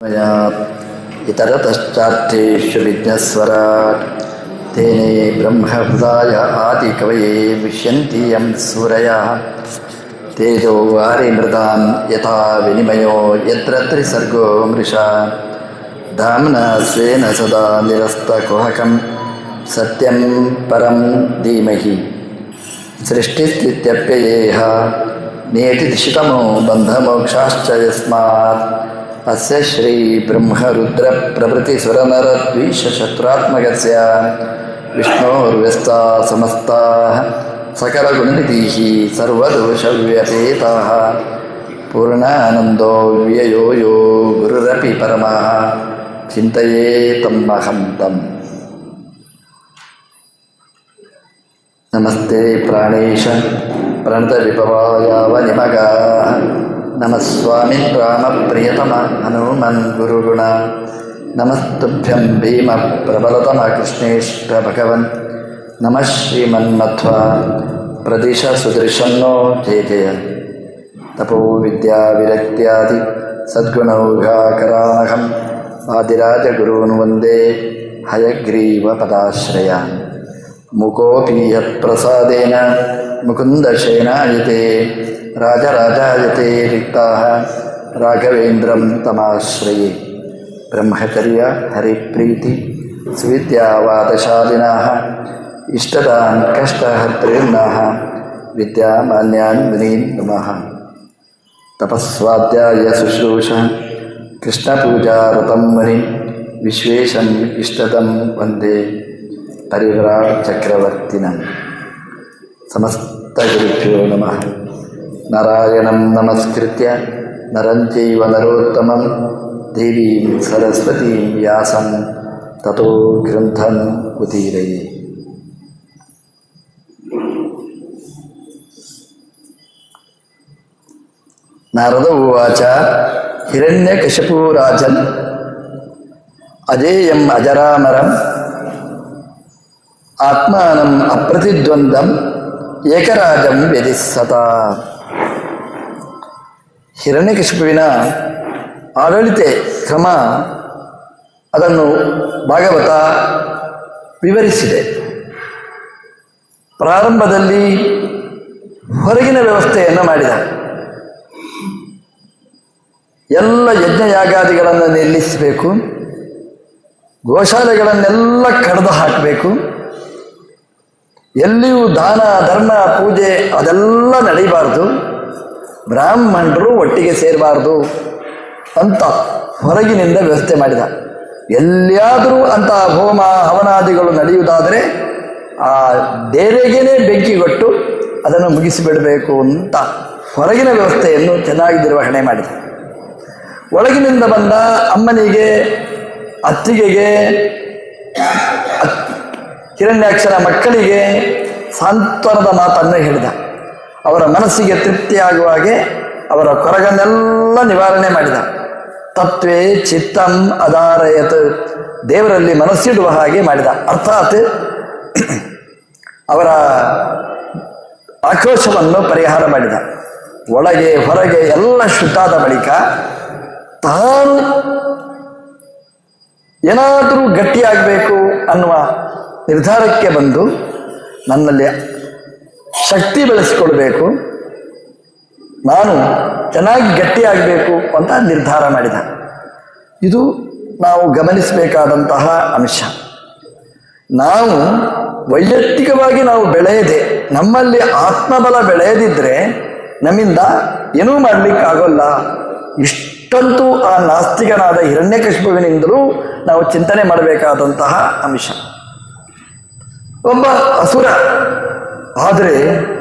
मया इतरतश्चार्थेषु विज्ञस्वराट् तेने ब्रह्महृदाय आदिकवये विश्यन्ति यं सूरयः तेजो वारिमृदां यथा विनिमयो यत्र त्रिसर्गो मृषा धाम्ना स्वेन सदा निरस्तकुहकं सत्यं परं धीमहि सृष्टिस्थित्यप्ययेह नेतिदिशितमो बन्धमोक्षाश्च यस्मात् अस्य श्रीब्रह्मरुद्रप्रभृतिसुरनरद्विषशत्रात्मकस्य विष्णोर्व्यस्ता समस्ताः सकलगुणनिधिः सर्वदोषव्यपेताः पूर्णानन्दो व्ययो यो गुरुरपि परमः चिन्तये तमहं तम् नमस्ते प्राणेश प्रणतविपवायावनिमगाः नमः स्वामिन् रामप्रियतम हनुमन् गुरुगुण नमस्तुभ्यं भीमप्रबलतम कृष्णेष्टभगवन् नमः श्रीमन्मध्वा प्रदिश सुदृशन्नो जय जय तपो विद्याविरक्त्यादि सद्गुणौघाकरानहम् आदिराजगुरून् वन्दे हयग्रीवपदाश्रयान् मुकोऽपि यत्प्रसादेन मुकुन्दशेनायते राजराजायते रिक्ताः राघवेन्द्रं तमाश्रये ब्रह्मचर्य हरिप्रीति सुविद्यावादशालिनाः इष्टदान् कष्टहर्तॄन्नाः विद्यामान्यान् मुनीन् नमः तपस्वाध्याय शुश्रूषः कृष्णपूजारतं मुनिं विश्वेशम् इष्टदं वन्दे परिव्राट्चक्रवर्तिनं समस्तगुरुभ्यो नमः नारायणं नमस्कृत्य नरं चैव नरोत्तमं देवीं सरस्वतीं व्यासं ततो ग्रन्थम् उदीरये नारद उवाच हिरण्यकशपो राजन् अजेयम् अजरामरम् ಆತ್ಮಾನಂ ಅಪ್ರತಿದ್ವಂದಂ ಏಕರಾಜಂ ವ್ಯಧಿಸತ ಹಿರಣ್ಯಕಶಿಪುವಿನ ಆಡಳಿತ ಕ್ರಮ ಅದನ್ನು ಭಾಗವತ ವಿವರಿಸಿದೆ ಪ್ರಾರಂಭದಲ್ಲಿ ಹೊರಗಿನ ವ್ಯವಸ್ಥೆಯನ್ನು ಮಾಡಿದ ಎಲ್ಲ ಯಜ್ಞಯಾಗಾದಿಗಳನ್ನು ನಿಲ್ಲಿಸಬೇಕು ಗೋಶಾಲೆಗಳನ್ನೆಲ್ಲ ಕಡ್ದು ಹಾಕಬೇಕು ಎಲ್ಲಿಯೂ ದಾನ ಧರ್ಮ ಪೂಜೆ ಅದೆಲ್ಲ ನಡೀಬಾರ್ದು ಬ್ರಾಹ್ಮಣರು ಒಟ್ಟಿಗೆ ಸೇರಬಾರ್ದು ಅಂತ ಹೊರಗಿನಿಂದ ವ್ಯವಸ್ಥೆ ಮಾಡಿದ ಎಲ್ಲಿಯಾದರೂ ಅಂತ ಹೋಮ ಹವನಾದಿಗಳು ನಡೆಯುವುದಾದರೆ ಆ ಡೇರೆಗೇನೆ ಬೆಂಕಿಗೊಟ್ಟು ಅದನ್ನು ಮುಗಿಸಿಬಿಡಬೇಕು ಅಂತ ಹೊರಗಿನ ವ್ಯವಸ್ಥೆಯನ್ನು ಚೆನ್ನಾಗಿ ನಿರ್ವಹಣೆ ಮಾಡಿದ ಒಳಗಿನಿಂದ ಬಂದ ಅಮ್ಮನಿಗೆ ಅತ್ತಿಗೆಗೆ ಹಿರಣ್ಯಾಕ್ಷರ ಮಕ್ಕಳಿಗೆ ಸಾಂತ್ವನದ ಮಾತನ್ನು ಹೇಳಿದ ಅವರ ಮನಸ್ಸಿಗೆ ತೃಪ್ತಿಯಾಗುವ ಹಾಗೆ ಅವರ ಕೊರಗನ್ನೆಲ್ಲ ನಿವಾರಣೆ ಮಾಡಿದ ತತ್ವೇ ಚಿತ್ತಂ ಅದಾರಯತ್ ದೇವರಲ್ಲಿ ಮನಸ್ಸಿಡುವ ಹಾಗೆ ಮಾಡಿದ ಅರ್ಥಾತ್ ಅವರ ಆಕ್ರೋಶವನ್ನು ಪರಿಹಾರ ಮಾಡಿದ ಒಳಗೆ ಹೊರಗೆ ಎಲ್ಲ ಶುದ್ಧಾದ ಬಳಿಕ ತಾನು ಏನಾದರೂ ಗಟ್ಟಿಯಾಗಬೇಕು ಅನ್ನುವ ನಿರ್ಧಾರಕ್ಕೆ ಬಂದು ನನ್ನಲ್ಲಿ ಶಕ್ತಿ ಬೆಳೆಸಿಕೊಳ್ಬೇಕು ನಾನು ಚೆನ್ನಾಗಿ ಗಟ್ಟಿಯಾಗಬೇಕು ಅಂತ ನಿರ್ಧಾರ ಮಾಡಿದ ಇದು ನಾವು ಗಮನಿಸಬೇಕಾದಂತಹ ಅಂಶ ನಾವು ವೈಯಕ್ತಿಕವಾಗಿ ನಾವು ಬೆಳೆಯದೆ ನಮ್ಮಲ್ಲಿ ಆತ್ಮಬಲ ಬೆಳೆಯದಿದ್ದರೆ ನಮ್ಮಿಂದ ಏನೂ ಮಾಡಲಿಕ್ಕಾಗೋಲ್ಲ ಇಷ್ಟಂತೂ ಆ ನಾಸ್ತಿಕನಾದ ಹಿರಣ್ಯಕಶಿಪುವಿನಿಂದಲೂ ನಾವು ಚಿಂತನೆ ಮಾಡಬೇಕಾದಂತಹ ಅಂಶ ಒಬ್ಬ ಅಸುರ ಆದರೆ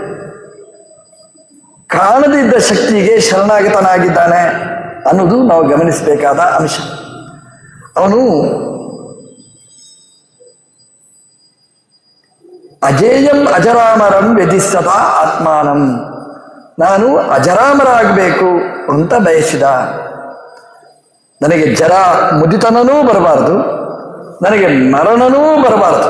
ಕಾಣದಿದ್ದ ಶಕ್ತಿಗೆ ಶರಣಾಗತನಾಗಿದ್ದಾನೆ ಅನ್ನೋದು ನಾವು ಗಮನಿಸಬೇಕಾದ ಅಂಶ ಅವನು ಅಜೇಯಂ ಅಜರಾಮರಂ ವ್ಯಧಿಸದ ಆತ್ಮಾನಂ ನಾನು ಅಜರಾಮರಾಗಬೇಕು ಅಂತ ಬಯಸಿದ ನನಗೆ ಜರ ಮುದಿತನನೂ ಬರಬಾರದು ನನಗೆ ಮರಣನೂ ಬರಬಾರದು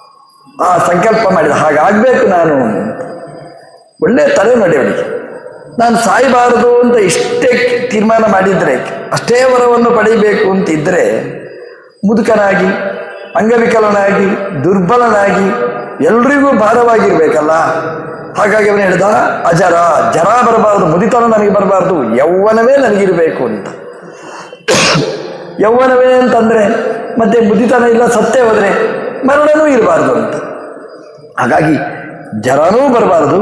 ಆ ಸಂಕಲ್ಪ ಮಾಡಿದ ಹಾಗಾಗಬೇಕು ನಾನು ಒಳ್ಳೆ ತಲೆ ನೋಡಿ ಅವನಿಗೆ ನಾನು ಸಾಯಬಾರದು ಅಂತ ಇಷ್ಟೇ ತೀರ್ಮಾನ ಮಾಡಿದರೆ ಅಷ್ಟೇ ವರವನ್ನು ಪಡೆಯಬೇಕು ಅಂತಿದ್ದರೆ ಮುದುಕನಾಗಿ ಅಂಗವಿಕಲನಾಗಿ ದುರ್ಬಲನಾಗಿ ಎಲ್ರಿಗೂ ಭಾರವಾಗಿರ್ಬೇಕಲ್ಲ ಹಾಗಾಗಿ ಅವನು ಹೇಳ್ದ ಅಜರ ಜರ ಬರಬಾರದು ಮುದಿತನ ನನಗೆ ಬರಬಾರ್ದು ಯೌವನವೇ ನನಗಿರಬೇಕು ಅಂತ ಯೌವನವೇ ಅಂತಂದ್ರೆ ಮತ್ತೆ ಮುದಿತನ ಇಲ್ಲ ಸತ್ತೇ ಹೋದ್ರೆ ಮರಣನೂ ಇರಬಾರ್ದು ಅಂತ ಹಾಗಾಗಿ ಜರನೂ ಬರಬಾರದು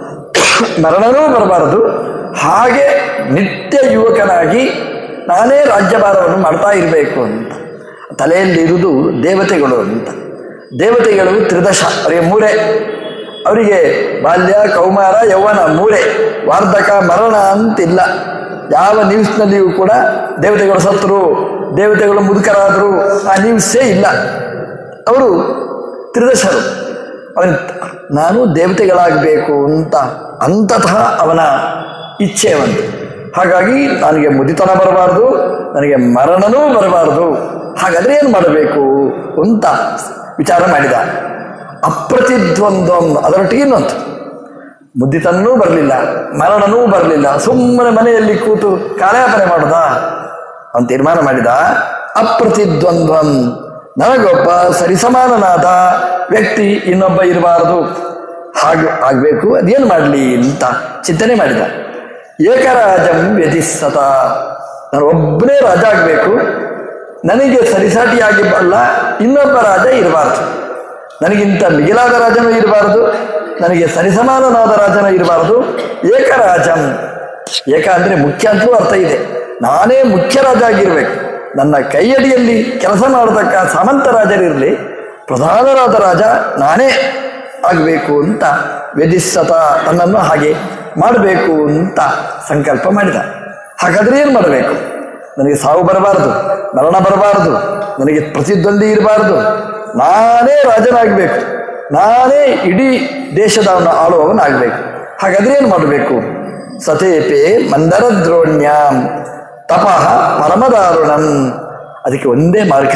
ಮರಣನೂ ಬರಬಾರದು ಹಾಗೆ ನಿತ್ಯ ಯುವಕನಾಗಿ ನಾನೇ ರಾಜ್ಯಭಾರವನ್ನು ಮಾಡ್ತಾ ಇರಬೇಕು ಅಂತ ತಲೆಯಲ್ಲಿ ಇರುವುದು ದೇವತೆಗಳು ಅಂತ ದೇವತೆಗಳು ತ್ರಿದಶ ಅವರಿಗೆ ಮೂರೇ ಅವರಿಗೆ ಬಾಲ್ಯ ಕೌಮಾರ ಯೌವನ ಮೂರೇ ವಾರ್ಧಕ ಮರಣ ಅಂತಿಲ್ಲ ಯಾವ ನ್ಯೂಸ್ನಲ್ಲಿಯೂ ಕೂಡ ದೇವತೆಗಳು ಸತ್ತರು ದೇವತೆಗಳು ಮುದುಕರಾದರು ಆ ನ್ಯೂಸೇ ಇಲ್ಲ ಅವರು ತ್ರಿದಶರು ಅವನ ನಾನು ದೇವತೆಗಳಾಗಬೇಕು ಅಂತ ಅಂತತಃ ಅವನ ಇಚ್ಛೆ ಒಂದು ಹಾಗಾಗಿ ನನಗೆ ಮುದಿತನ ಬರಬಾರ್ದು ನನಗೆ ಮರಣನೂ ಬರಬಾರ್ದು ಹಾಗಾದ್ರೆ ಏನು ಮಾಡಬೇಕು ಅಂತ ವಿಚಾರ ಮಾಡಿದ ಅಪ್ರತಿದ್ವಂದ್ವಂ ಅದರೊಟ್ಟಿಗೆ ಇನ್ನೊಂದು ಮುದ್ದಿತನೂ ಬರಲಿಲ್ಲ ಮರಣನೂ ಬರಲಿಲ್ಲ ಸುಮ್ಮನೆ ಮನೆಯಲ್ಲಿ ಕೂತು ಕಾಲಯಾಪನೆ ಮಾಡುದ ಅವನು ತೀರ್ಮಾನ ಮಾಡಿದ ಅಪ್ರತಿದ್ವಂದ್ವಂ ನನಗೊಬ್ಬ ಸರಿಸಮಾನನಾದ ವ್ಯಕ್ತಿ ಇನ್ನೊಬ್ಬ ಇರಬಾರದು ಹಾಗೆ ಆಗಬೇಕು ಅದೇನು ಮಾಡಲಿ ಅಂತ ಚಿಂತನೆ ಮಾಡಿದ ಏಕರಾಜಂ ವ್ಯಧಿಸತ ನಾನು ಒಬ್ಬನೇ ರಾಜ ಆಗಬೇಕು ನನಗೆ ಸರಿಸಾಟಿಯಾಗಿ ಅಲ್ಲ ಇನ್ನೊಬ್ಬ ರಾಜ ಇರಬಾರ್ದು ನನಗಿಂತ ಮಿಗಿಲಾದ ರಾಜನೂ ಇರಬಾರದು ನನಗೆ ಸರಿಸಮಾನನಾದ ರಾಜನೂ ಇರಬಾರದು ಏಕರಾಜಂ ಏಕ ಅಂದರೆ ಮುಖ್ಯ ಅಂತಲೂ ಅರ್ಥ ಇದೆ ನಾನೇ ಮುಖ್ಯ ರಾಜ ಆಗಿರ್ಬೇಕು ನನ್ನ ಕೈಯಡಿಯಲ್ಲಿ ಕೆಲಸ ಮಾಡತಕ್ಕ ಸಾಮಂತ ರಾಜರಿರಲಿ ಪ್ರಧಾನರಾದ ರಾಜ ನಾನೇ ಆಗಬೇಕು ಅಂತ ವ್ಯಧಿಸತ ತನ್ನನ್ನು ಹಾಗೆ ಮಾಡಬೇಕು ಅಂತ ಸಂಕಲ್ಪ ಮಾಡಿದ ಹಾಗಾದ್ರೆ ಏನು ಮಾಡಬೇಕು ನನಗೆ ಸಾವು ಬರಬಾರದು ಮರಣ ಬರಬಾರದು ನನಗೆ ಪ್ರತಿದ್ವಂದ್ವಿ ಇರಬಾರದು ನಾನೇ ರಾಜನಾಗಬೇಕು ನಾನೇ ಇಡೀ ದೇಶದವನ್ನ ಆಳುವವನಾಗಬೇಕು ಹಾಗಾದ್ರೆ ಏನು ಮಾಡಬೇಕು ಸತೇಪೆ ಮಂದರ ದ್ರೋಣ್ಯಾಂ ತಪಃ ಪರಮದಾರುಣಂ ಅದಕ್ಕೆ ಒಂದೇ ಮಾರ್ಗ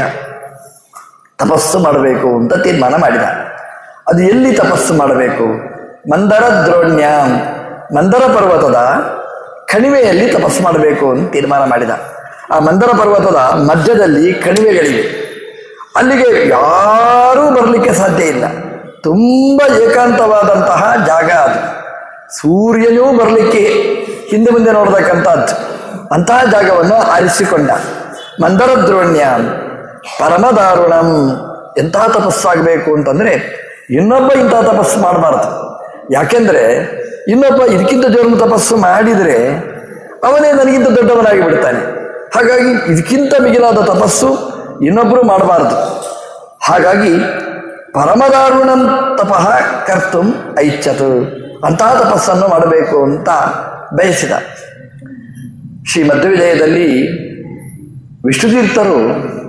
ತಪಸ್ಸು ಮಾಡಬೇಕು ಅಂತ ತೀರ್ಮಾನ ಮಾಡಿದ ಅದು ಎಲ್ಲಿ ತಪಸ್ಸು ಮಾಡಬೇಕು ಮಂದರ ದ್ರೋಣ್ಯಾಂ ಮಂದರ ಪರ್ವತದ ಕಣಿವೆಯಲ್ಲಿ ತಪಸ್ಸು ಮಾಡಬೇಕು ಅಂತ ತೀರ್ಮಾನ ಮಾಡಿದ ಆ ಮಂದರ ಪರ್ವತದ ಮಧ್ಯದಲ್ಲಿ ಕಣಿವೆಗಳಿವೆ ಅಲ್ಲಿಗೆ ಯಾರೂ ಬರಲಿಕ್ಕೆ ಸಾಧ್ಯ ಇಲ್ಲ ತುಂಬ ಏಕಾಂತವಾದಂತಹ ಜಾಗ ಅದು ಸೂರ್ಯನೂ ಬರಲಿಕ್ಕೆ ಹಿಂದೆ ಮುಂದೆ ನೋಡ್ತಕ್ಕಂಥದ್ದು ಅಂತಹ ಜಾಗವನ್ನು ಆರಿಸಿಕೊಂಡ ಮಂದರ ದ್ರೋಣ್ಯ ಪರಮದಾರುಣಂ ಎಂತಹ ತಪಸ್ಸಾಗಬೇಕು ಅಂತಂದ್ರೆ ಇನ್ನೊಬ್ಬ ಇಂತಹ ತಪಸ್ಸು ಮಾಡಬಾರ್ದು ಯಾಕೆಂದ್ರೆ ಇನ್ನೊಬ್ಬ ಇದಕ್ಕಿಂತ ಜೋರು ತಪಸ್ಸು ಮಾಡಿದರೆ ಅವನೇ ನನಗಿಂತ ದೊಡ್ಡವನಾಗಿ ಬಿಡ್ತಾನೆ ಹಾಗಾಗಿ ಇದಕ್ಕಿಂತ ಮಿಗಿಲಾದ ತಪಸ್ಸು ಇನ್ನೊಬ್ಬರು ಮಾಡಬಾರದು ಹಾಗಾಗಿ ಪರಮದಾರುಣಂ ತಪಃ ಕರ್ತುಂ ಐಚ್ಛತು ಅಂತಹ ತಪಸ್ಸನ್ನು ಮಾಡಬೇಕು ಅಂತ ಬಯಸಿದ ಶ್ರೀ ಮಧ್ವವಿಜಯದಲ್ಲಿ ವಿಷ್ಣುತೀರ್ಥರು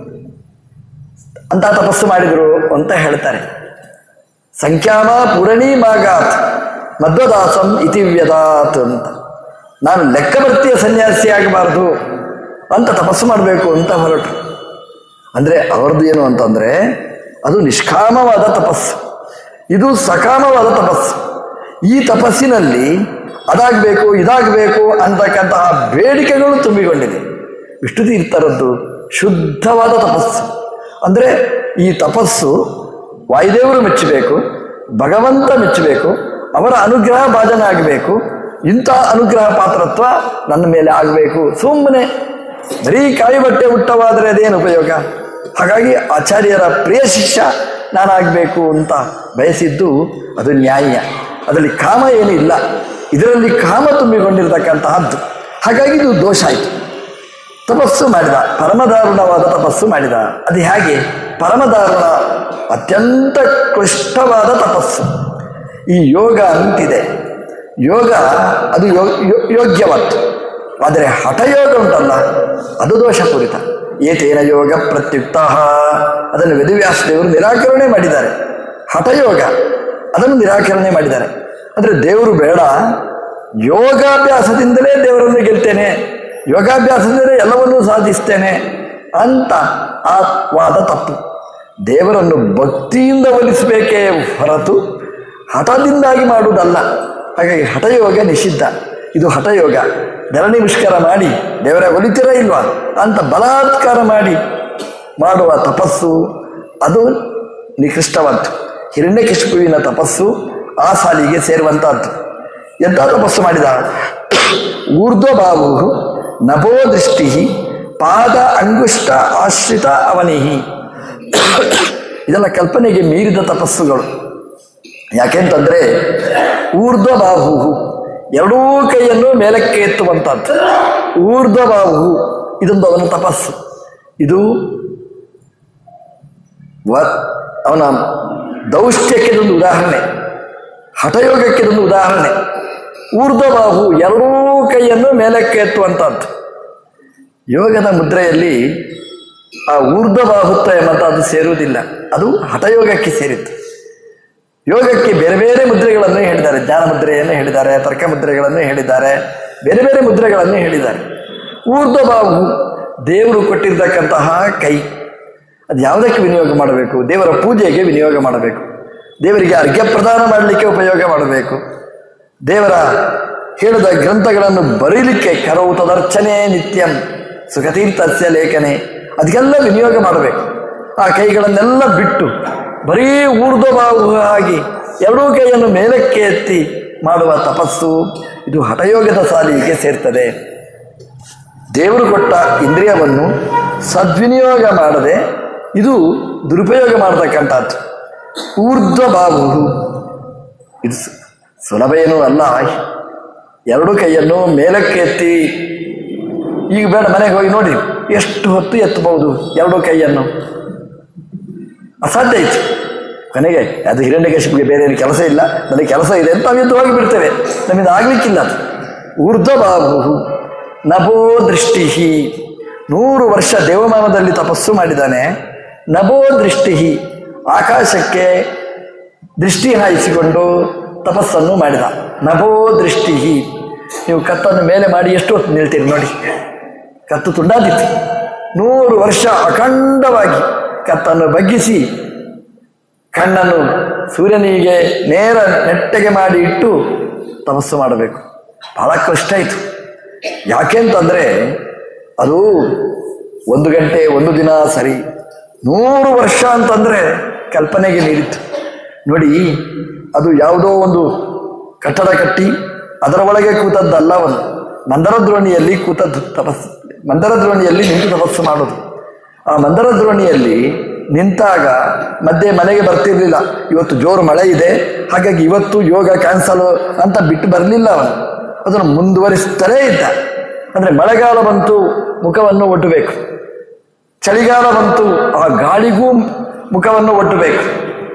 ಅಂತಹ ತಪಸ್ಸು ಮಾಡಿದರು ಅಂತ ಹೇಳ್ತಾರೆ ಸಂಖ್ಯಾಮ ಪುರಣಿ ಮಾಗಾತ್ ಮಧ್ವದಾಸಂ ಇತಿ ವ್ಯದಾತ್ ಅಂತ ನಾನು ಲೆಕ್ಕವರ್ತಿಯ ಸನ್ಯಾಸಿ ಆಗಬಾರದು ಅಂತ ತಪಸ್ಸು ಮಾಡಬೇಕು ಅಂತ ಹೊರಟರು ಅಂದರೆ ಅವರದ್ದು ಏನು ಅಂತಂದರೆ ಅದು ನಿಷ್ಕಾಮವಾದ ತಪಸ್ಸು ಇದು ಸಕಾಮವಾದ ತಪಸ್ಸು ಈ ತಪಸ್ಸಿನಲ್ಲಿ ಅದಾಗಬೇಕು ಇದಾಗಬೇಕು ಅಂತಕ್ಕಂತಹ ಬೇಡಿಕೆಗಳು ತುಂಬಿಕೊಂಡಿದೆ ವಿಷ್ಣು ತೀರ್ಥರದ್ದು ಶುದ್ಧವಾದ ತಪಸ್ಸು ಅಂದರೆ ಈ ತಪಸ್ಸು ವಾಯುದೇವರು ಮೆಚ್ಚಬೇಕು ಭಗವಂತ ಮೆಚ್ಚಬೇಕು ಅವರ ಅನುಗ್ರಹ ಭಾಜನ ಆಗಬೇಕು ಇಂಥ ಅನುಗ್ರಹ ಪಾತ್ರತ್ವ ನನ್ನ ಮೇಲೆ ಆಗಬೇಕು ಸುಮ್ಮನೆ ಬರೀ ಕಾಯಿ ಬಟ್ಟೆ ಹುಟ್ಟವಾದರೆ ಅದೇನು ಉಪಯೋಗ ಹಾಗಾಗಿ ಆಚಾರ್ಯರ ಪ್ರಿಯ ಶಿಷ್ಯ ನಾನಾಗಬೇಕು ಅಂತ ಬಯಸಿದ್ದು ಅದು ನ್ಯಾಯ ಅದರಲ್ಲಿ ಕಾಮ ಏನೂ ಇಲ್ಲ ಇದರಲ್ಲಿ ಕಾಮ ತುಂಬಿಕೊಂಡಿರ್ತಕ್ಕಂತಹದ್ದು ಹಾಗಾಗಿ ಇದು ದೋಷ ಆಯಿತು ತಪಸ್ಸು ಮಾಡಿದ ಪರಮದಾರುಣವಾದ ತಪಸ್ಸು ಮಾಡಿದ ಅದು ಹೇಗೆ ಪರಮದಾರುಣ ಅತ್ಯಂತ ಕ್ಲಿಷ್ಟವಾದ ತಪಸ್ಸು ಈ ಯೋಗ ಅಂತಿದೆ ಯೋಗ ಅದು ಯೋ- ಯೋ- ಯೋಗ್ಯವತ್ತು ಆದರೆ ಹಠಯೋಗ ಉಂಟಲ್ಲ ಅದು ದೋಷಪೂರಿತ ಏತೇನ ಯೋಗ ಪ್ರತ್ಯುಕ್ತ ಅದನ್ನು ವೇದವ್ಯಾಸ ದೇವರು ನಿರಾಕರಣೆ ಮಾಡಿದ್ದಾರೆ ಹಠಯೋಗ ಅದನ್ನು ನಿರಾಕರಣೆ ಮಾಡಿದ್ದಾರೆ ಅಂದರೆ ದೇವರು ಬೇಡ ಯೋಗಾಭ್ಯಾಸದಿಂದಲೇ ದೇವರನ್ನು ಗೆಲ್ತೇನೆ ಯೋಗಾಭ್ಯಾಸದಿಂದಲೇ ಎಲ್ಲವನ್ನೂ ಸಾಧಿಸ್ತೇನೆ ಅಂತ ಆ ವಾದ ತಪ್ಪು ದೇವರನ್ನು ಭಕ್ತಿಯಿಂದ ಒಲಿಸಬೇಕೇ ಹೊರತು ಹಠದಿಂದಾಗಿ ಮಾಡುವುದಲ್ಲ ಹಾಗಾಗಿ ಹಠಯೋಗ ನಿಷಿದ್ಧ ಇದು ಹಠಯೋಗ ಧರಣಿ ಮುಷ್ಕರ ಮಾಡಿ ದೇವರ ಒಲಿತೀರ ಇಲ್ವಾ ಅಂತ ಬಲಾತ್ಕಾರ ಮಾಡಿ ಮಾಡುವ ತಪಸ್ಸು ಅದು ನಿಕೃಷ್ಟವಾದ್ದು ಹಿರಣ್ಯಕಶಿಪುವಿನ ತಪಸ್ಸು ಆ ಸಾಲಿಗೆ ಸೇರುವಂತಹದ್ದು ಎಂಥ ತಪಸ್ಸು ಮಾಡಿದ ಊರ್ಧ್ವಬಾಹು ನಭೋ ದೃಷ್ಟಿ ಪಾದ ಅಂಗುಷ್ಟ ಆಶ್ರಿತ ಅವನಿಹಿ ಇದೆಲ್ಲ ಕಲ್ಪನೆಗೆ ಮೀರಿದ ತಪಸ್ಸುಗಳು ಯಾಕೆಂತಂದ್ರೆ ಊರ್ಧ್ವಬಾಹು ಎರಡೂ ಕೈಯನ್ನು ಮೇಲಕ್ಕೆ ಎತ್ತುವಂಥದ್ದು ಊರ್ಧ್ವಬಾಹು ಇದೊಂದು ಅವನ ತಪಸ್ಸು ಇದು ವ ಅವನ ದೌಷ್ಟ್ಯಕ್ಕೆ ಇದೊಂದು ಉದಾಹರಣೆ ಹಠಯೋಗಕ್ಕೆ ಇದೊಂದು ಉದಾಹರಣೆ ಊರ್ಧ್ವಬಾಹು ಎರಡೂ ಕೈಯನ್ನು ಮೇಲಕ್ಕೆ ಎತ್ತುವಂಥದ್ದು ಯೋಗದ ಮುದ್ರೆಯಲ್ಲಿ ಆ ಊರ್ಧ್ವಬಾಹುತ್ವ ಎಂಬಂಥದ್ದು ಸೇರುವುದಿಲ್ಲ ಅದು ಹಠಯೋಗಕ್ಕೆ ಸೇರಿತ್ತು ಯೋಗಕ್ಕೆ ಬೇರೆ ಬೇರೆ ಮುದ್ರೆಗಳನ್ನು ಹೇಳಿದ್ದಾರೆ ಜ್ಞಾನ ಮುದ್ರೆಯನ್ನು ಹೇಳಿದ್ದಾರೆ ತರ್ಕ ಮುದ್ರೆಗಳನ್ನು ಹೇಳಿದ್ದಾರೆ ಬೇರೆ ಬೇರೆ ಮುದ್ರೆಗಳನ್ನು ಹೇಳಿದ್ದಾರೆ ಊರ್ಧ್ವಬಾಹು ದೇವರು ಕೊಟ್ಟಿರ್ತಕ್ಕಂತಹ ಕೈ ಅದು ಯಾವುದಕ್ಕೆ ವಿನಿಯೋಗ ಮಾಡಬೇಕು ದೇವರ ಪೂಜೆಗೆ ವಿನಿಯೋಗ ಮಾಡಬೇಕು ದೇವರಿಗೆ ಅರ್ಘ್ಯ ಪ್ರದಾನ ಮಾಡಲಿಕ್ಕೆ ಉಪಯೋಗ ಮಾಡಬೇಕು ದೇವರ ಹೇಳಿದ ಗ್ರಂಥಗಳನ್ನು ಬರೀಲಿಕ್ಕೆ ಕರವು ತದರ್ಚನೆ ನಿತ್ಯಂ ಸುಖತೀರ್ಥಸ್ಯ ಲೇಖನೆ ಅದಕ್ಕೆಲ್ಲ ವಿನಿಯೋಗ ಮಾಡಬೇಕು ಆ ಕೈಗಳನ್ನೆಲ್ಲ ಬಿಟ್ಟು ಬರೀ ಊರ್ಧ್ವಭಾವ ಆಗಿ ಎರಡೂ ಕೈಯನ್ನು ಮೇಲಕ್ಕೆ ಎತ್ತಿ ಮಾಡುವ ತಪಸ್ಸು ಇದು ಹಠಯೋಗದ ಸಾಲಿಗೆ ಸೇರ್ತದೆ ದೇವರು ಕೊಟ್ಟ ಇಂದ್ರಿಯವನ್ನು ಸದ್ವಿನಿಯೋಗ ಮಾಡದೆ ಇದು ದುರುಪಯೋಗ ಮಾಡತಕ್ಕಂಥದ್ದು ಊರ್ಧ್ವಭಾವು ಇದು ಸು- ಸುಲಭ ಏನೂ ಅಲ್ಲ ಎರಡು ಕೈಯನ್ನು ಮೇಲಕ್ಕೆ ಎತ್ತಿ ಈಗ ಬೇಡ ಮನೆಗೆ ಹೋಗಿ ನೋಡಿ ಎಷ್ಟು ಹೊತ್ತು ಎತ್ತಬಹುದು ಎರಡು ಕೈಯನ್ನು ಅಸಾಧ್ಯ ಇತ್ತು ಕೊನೆಗೆ ಅದು ಹಿರಣ್ಯಕಶಿಪಿಗೆ ಬೇರೆ ಏನು ಕೆಲಸ ಇಲ್ಲ ನನಗೆ ಕೆಲಸ ಇದೆ ಅಂತ ನಾವು ಎದ್ದು ಹೋಗಿ ಬಿಡ್ತೇವೆ ನಮ್ಮಿಂದ ಆಗ್ಲಿಕ್ಕಿಲ್ಲ ಅದು ಊರ್ಧ್ವಬಾಹು ನಭೋ ದೃಷ್ಟಿ ನೂರು ವರ್ಷ ದೇವಮಾನದಲ್ಲಿ ತಪಸ್ಸು ಮಾಡಿದ್ದಾನೆ ನಭೋ ದೃಷ್ಟಿ ಆಕಾಶಕ್ಕೆ ದೃಷ್ಟಿ ಹಾಯಿಸಿಕೊಂಡು ತಪಸ್ಸನ್ನು ಮಾಡಿದ ನಭೋ ದೃಷ್ಟಿ ನೀವು ಕತ್ತನ್ನು ಮೇಲೆ ಮಾಡಿ ಎಷ್ಟು ಹೊತ್ತು ನಿಲ್ತೀರಿ ನೋಡಿ ಕತ್ತು ತುಂಡಾದಿತ್ತು ನೂರು ವರ್ಷ ಅಖಂಡವಾಗಿ ಕತ್ತನ್ನು ಬಗ್ಗಿಸಿ ಕಣ್ಣನ್ನು ಸೂರ್ಯನಿಗೆ ನೇರ ನೆಟ್ಟಗೆ ಮಾಡಿ ಇಟ್ಟು ತಪಸ್ಸು ಮಾಡಬೇಕು ಬಹಳ ಕಷ್ಟ ಆಯಿತು ಯಾಕೆಂತಂದರೆ ಅದು ಒಂದು ಗಂಟೆ ಒಂದು ದಿನ ಸರಿ ನೂರು ವರ್ಷ ಅಂತಂದರೆ ಕಲ್ಪನೆಗೆ ನೀಡಿತ್ತು ನೋಡಿ ಅದು ಯಾವುದೋ ಒಂದು ಕಟ್ಟಡ ಕಟ್ಟಿ ಅದರ ಒಳಗೆ ಕೂತದ್ದಲ್ಲ ಅವನು ಮಂದರ ದ್ರೋಣಿಯಲ್ಲಿ ಕೂತದ್ದು ತಪಸ್ಸು ಮಂದರ ದ್ರೋಣಿಯಲ್ಲಿ ನಿಂತು ತಪಸ್ಸು ಮಾಡೋದು ಆ ಮಂದರ ದ್ರೋಣಿಯಲ್ಲಿ ನಿಂತಾಗ ಮಧ್ಯೆ ಮನೆಗೆ ಬರ್ತಿರ್ಲಿಲ್ಲ ಇವತ್ತು ಜೋರು ಮಳೆ ಇದೆ ಹಾಗಾಗಿ ಇವತ್ತು ಯೋಗ ಕ್ಯಾನ್ಸಲ್ ಅಂತ ಬಿಟ್ಟು ಬರಲಿಲ್ಲ ಅವನು ಅದನ್ನು ಮುಂದುವರಿಸ್ತಲೇ ಇದ್ದ ಅಂದರೆ ಮಳೆಗಾಲ ಬಂತು ಮುಖವನ್ನು ಒಡ್ಡಬೇಕು ಚಳಿಗಾಲ ಬಂತು ಆ ಗಾಳಿಗೂ ಮುಖವನ್ನು ಒಡ್ಡಬೇಕು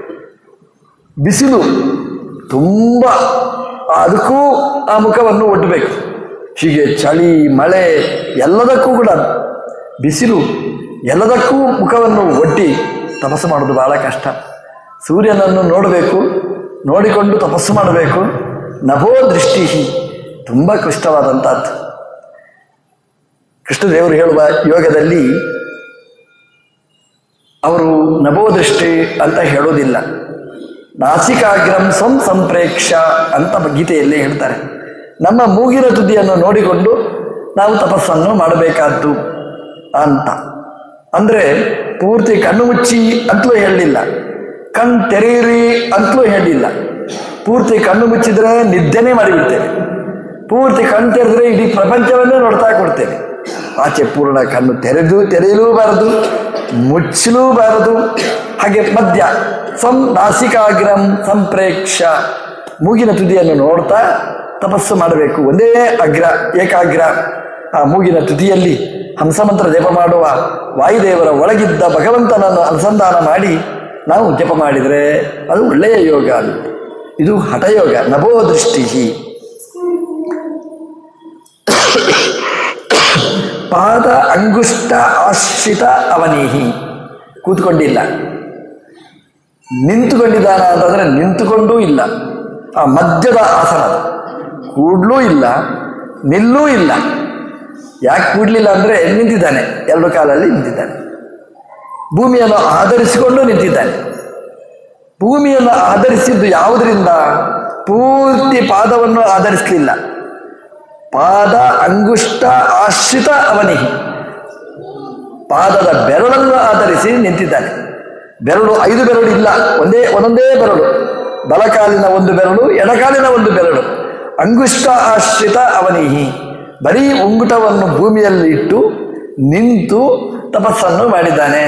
ಬಿಸಿಲು ತುಂಬ ಅದಕ್ಕೂ ಆ ಮುಖವನ್ನು ಒಡ್ಡಬೇಕು ಹೀಗೆ ಚಳಿ ಮಳೆ ಎಲ್ಲದಕ್ಕೂ ಕೂಡ ಬಿಸಿಲು ಎಲ್ಲದಕ್ಕೂ ಮುಖವನ್ನು ಒಡ್ಡಿ ತಪಸ್ಸು ಮಾಡೋದು ಬಹಳ ಕಷ್ಟ ಸೂರ್ಯನನ್ನು ನೋಡಬೇಕು ನೋಡಿಕೊಂಡು ತಪಸ್ಸು ಮಾಡಬೇಕು ನಭೋ ದೃಷ್ಟಿ ತುಂಬ ಕ್ಲಿಷ್ಟವಾದಂಥದ್ದು ಕೃಷ್ಣದೇವರು ಹೇಳುವ ಯೋಗದಲ್ಲಿ ಅವರು ನಭೋದೃಷ್ಟಿ ಅಂತ ಹೇಳೋದಿಲ್ಲ ನಾಸಿಕಾಗ್ರಂ ಸ್ವಂ ಸಂಪ್ರೇಕ್ಷ ಅಂತ ಗೀತೆಯಲ್ಲಿ ಹೇಳ್ತಾರೆ ನಮ್ಮ ಮೂಗಿನ ತುದಿಯನ್ನು ನೋಡಿಕೊಂಡು ನಾವು ತಪಸ್ಸನ್ನು ಮಾಡಬೇಕಾದ್ದು ಅಂತ ಅಂದರೆ ಪೂರ್ತಿ ಕಣ್ಣು ಮುಚ್ಚಿ ಅಂತಲೂ ಹೇಳಲಿಲ್ಲ ಕಣ್ ತೆರೆಯಿರಿ ಅಂತಲೂ ಹೇಳಿಲ್ಲ ಪೂರ್ತಿ ಕಣ್ಣು ಮುಚ್ಚಿದ್ರೆ ನಿದ್ದೆನೇ ಮಾಡಿಬಿಡ್ತೇವೆ ಪೂರ್ತಿ ಕಣ್ಣು ತೆರೆದ್ರೆ ಇಡೀ ಪ್ರಪಂಚವನ್ನೇ ನೋಡ್ತಾ ಕೊಡ್ತೇವೆ ಆಚೆ ಪೂರ್ಣ ಕಣ್ಣು ತೆರೆದು ತೆರೆಯಲೂಬಾರದು ಮುಚ್ಚಲೂಬಾರದು ಹಾಗೆ ಮಧ್ಯ ಸಂ ನಾಸಿಕಾಗ್ರಂ ಸಂಪ್ರೇಕ್ಷ ಮೂಗಿನ ತುದಿಯನ್ನು ನೋಡ್ತಾ ತಪಸ್ಸು ಮಾಡಬೇಕು ಒಂದೇ ಅಗ್ರ ಏಕಾಗ್ರ ಆ ಮೂಗಿನ ತುದಿಯಲ್ಲಿ ಹಂಸಮಂತ್ರ ಜಪ ಮಾಡುವ ವಾಯುದೇವರ ಒಳಗಿದ್ದ ಭಗವಂತನನ್ನು ಅನುಸಂಧಾನ ಮಾಡಿ ನಾವು ಜಪ ಮಾಡಿದರೆ ಅದು ಒಳ್ಳೆಯ ಯೋಗ ಅದು ಇದು ಹಠಯೋಗ ನಭೋ ದೃಷ್ಟಿ ಪಾದ ಅಂಗುಷ್ಟ ಆಶ್ರಿತ ಅವನಿಹಿ ಕೂತ್ಕೊಂಡಿಲ್ಲ ನಿಂತುಕೊಂಡಿದ್ದಾನ ಅಂತಂದ್ರೆ ನಿಂತುಕೊಂಡೂ ಇಲ್ಲ ಆ ಮಧ್ಯದ ಆಸನ ಅದು. ಕೂಡ್ಲೂ ಇಲ್ಲ ನಿಲ್ಲೂ ಇಲ್ಲ ಯಾಕೆ ಕೂಡ್ಲಿಲ್ಲ ಅಂದ್ರೆ ನಿಂತಿದ್ದಾನೆ ಎರಡು ಕಾಲಲ್ಲಿ ನಿಂತಿದ್ದಾನೆ ಭೂಮಿಯನ್ನು ಆಧರಿಸಿಕೊಂಡು ನಿಂತಿದ್ದಾನೆ ಭೂಮಿಯನ್ನು ಆಧರಿಸಿದ್ದು ಯಾವುದರಿಂದ ಪೂರ್ತಿ ಪಾದವನ್ನು ಆಧರಿಸಲಿಲ್ಲ ಪಾದ ಅಂಗುಷ್ಟ ಆಶ್ರಿತ ಅವನಿಹಿ ಪಾದದ ಬೆರಳನ್ನು ಆಧರಿಸಿ ನಿಂತಿದ್ದಾನೆ ಬೆರಳು ಐದು ಬೆರಳು ಇಲ್ಲ ಒಂದೇ ಒಂದೊಂದೇ ಬೆರಳು ಬಲಕಾಲಿನ ಒಂದು ಬೆರಳು ಎಡಕಾಲಿನ ಒಂದು ಬೆರಳು ಅಂಗುಷ್ಟ ಆಶ್ರಿತ ಅವನಿಹಿ ಬರೀ ಉಂಗುಟವನ್ನು ಭೂಮಿಯಲ್ಲಿ ಇಟ್ಟು ನಿಂತು ತಪಸ್ಸನ್ನು ಮಾಡಿದ್ದಾನೆ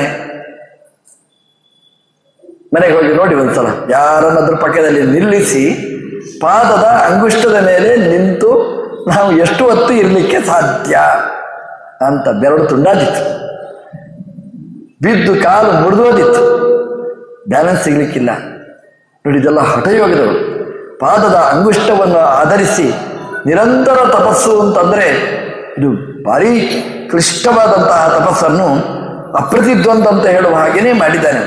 ಮನೆಗೆ ಹೋಗಿ ನೋಡಿ ಒಂದ್ಸಲ ಯಾರನ್ನಾದ್ರೂ ಪಕ್ಕದಲ್ಲಿ ನಿಲ್ಲಿಸಿ ಪಾದದ ಅಂಗುಷ್ಟದ ಮೇಲೆ ನಿಂತು ನಾವು ಎಷ್ಟು ಹೊತ್ತು ಇರಲಿಕ್ಕೆ ಸಾಧ್ಯ ಅಂತ ಬೆರಳು ತುಂಡಾದಿತ್ತು ಬಿದ್ದು ಕಾಲು ಮುರಿದೋದಿತ್ತು ಬ್ಯಾಲೆನ್ಸ್ ಸಿಗ್ಲಿಕ್ಕಿಲ್ಲ ನೋಡಿ ಇದೆಲ್ಲ ಹಠಯೋಗದವರು ಪಾದದ ಅಂಗುಷ್ಟವನ್ನು ಆಧರಿಸಿ ನಿರಂತರ ತಪಸ್ಸು ಅಂತಂದರೆ ಇದು ಭಾರಿ ಕ್ಲಿಷ್ಟವಾದಂತಹ ತಪಸ್ಸನ್ನು ಅಪ್ರತಿದ್ವಂತ ಅಂತ ಹೇಳುವ ಹಾಗೇನೆ ಮಾಡಿದ್ದಾನೆ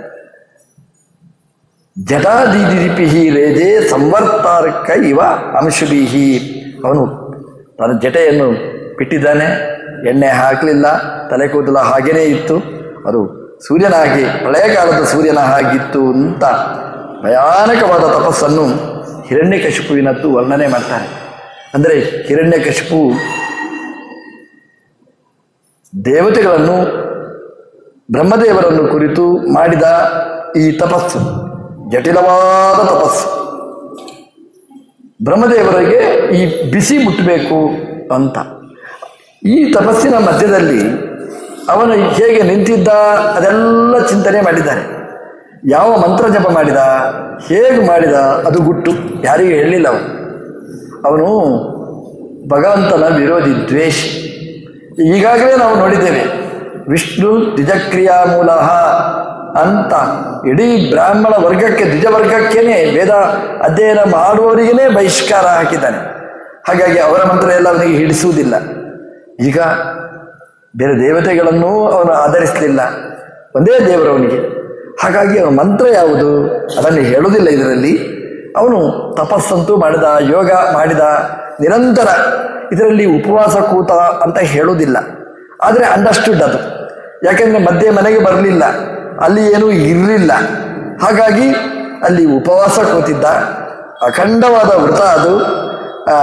ಜಟಾದಿದಿಪಿಹಿ ರೇಜೆ ಸಂವರ್ತಾರ್ಕ ಇವ ಅಂಶುಬಿಹಿ ಅವನು ತನ್ನ ಜಟೆಯನ್ನು ಬಿಟ್ಟಿದ್ದಾನೆ ಎಣ್ಣೆ ಹಾಕಲಿಲ್ಲ ತಲೆ ಕೂದಲ ಹಾಗೇನೇ ಇತ್ತು ಅದು ಸೂರ್ಯನ ಹಾಗೆ ಪ್ರಳಯ ಕಾಲದ ಸೂರ್ಯನ ಹಾಗಿತ್ತು ಅಂತ ಭಯಾನಕವಾದ ತಪಸ್ಸನ್ನು ಹಿರಣ್ಯಕಶಿಪುವಿನದ್ದು ವರ್ಣನೆ ಮಾಡ್ತಾರೆ ಅಂದರೆ ಹಿರಣ್ಯಕಶಿಪು ದೇವತೆಗಳನ್ನು ಬ್ರಹ್ಮದೇವರನ್ನು ಕುರಿತು ಮಾಡಿದ ಈ ತಪಸ್ಸು ಜಟಿಲವಾದ ತಪಸ್ಸು ಬ್ರಹ್ಮದೇವರಿಗೆ ಈ ಬಿಸಿ ಮುಟ್ಟಬೇಕು ಅಂತ ಈ ತಪಸ್ಸಿನ ಮಧ್ಯದಲ್ಲಿ ಅವನು ಹೇಗೆ ನಿಂತಿದ್ದ ಅದೆಲ್ಲ ಚಿಂತನೆ ಮಾಡಿದ್ದಾನೆ ಯಾವ ಮಂತ್ರ ಜಪ ಮಾಡಿದ ಹೇಗೆ ಮಾಡಿದ ಅದು ಗುಟ್ಟು ಯಾರಿಗೂ ಹೇಳಲಿಲ್ಲ ಅವನು ಅವನು ಭಗವಂತನ ವಿರೋಧಿ ದ್ವೇಷಿ ಈಗಾಗಲೇ ನಾವು ನೋಡಿದ್ದೇವೆ ವಿಷ್ಣು ದ್ವಿಜಕ್ರಿಯಾ ಮೂಲ ಅಂತ ಇಡೀ ಬ್ರಾಹ್ಮಣ ವರ್ಗಕ್ಕೆ ದ್ವಿಜ ವರ್ಗಕ್ಕೇನೆ ವೇದ ಅಧ್ಯಯನ ಮಾಡುವವರಿಗೇ ಬಹಿಷ್ಕಾರ ಹಾಕಿದ್ದಾನೆ ಹಾಗಾಗಿ ಅವರ ಮಂತ್ರ ಎಲ್ಲ ಅವನಿಗೆ ಹಿಡಿಸುವುದಿಲ್ಲ ಈಗ ಬೇರೆ ದೇವತೆಗಳನ್ನು ಅವನು ಆಧರಿಸಲಿಲ್ಲ ಒಂದೇ ದೇವರವನಿಗೆ ಹಾಗಾಗಿ ಅವನ ಮಂತ್ರ ಯಾವುದು ಅದನ್ನು ಹೇಳುವುದಿಲ್ಲ ಇದರಲ್ಲಿ ಅವನು ತಪಸ್ಸಂತೂ ಮಾಡಿದ ಯೋಗ ಮಾಡಿದ ನಿರಂತರ ಇದರಲ್ಲಿ ಉಪವಾಸ ಕೂತ ಅಂತ ಹೇಳುವುದಿಲ್ಲ ಆದರೆ ಅಂಡರ್ಸ್ಟುಡ್ ಅದು ಯಾಕೆಂದರೆ ಮಧ್ಯೆ ಮನೆಗೆ ಬರಲಿಲ್ಲ ಅಲ್ಲಿ ಏನೂ ಇರಲಿಲ್ಲ ಹಾಗಾಗಿ ಅಲ್ಲಿ ಉಪವಾಸ ಕೂತಿದ್ದ ಅಖಂಡವಾದ ವ್ರತ ಅದು ಆ,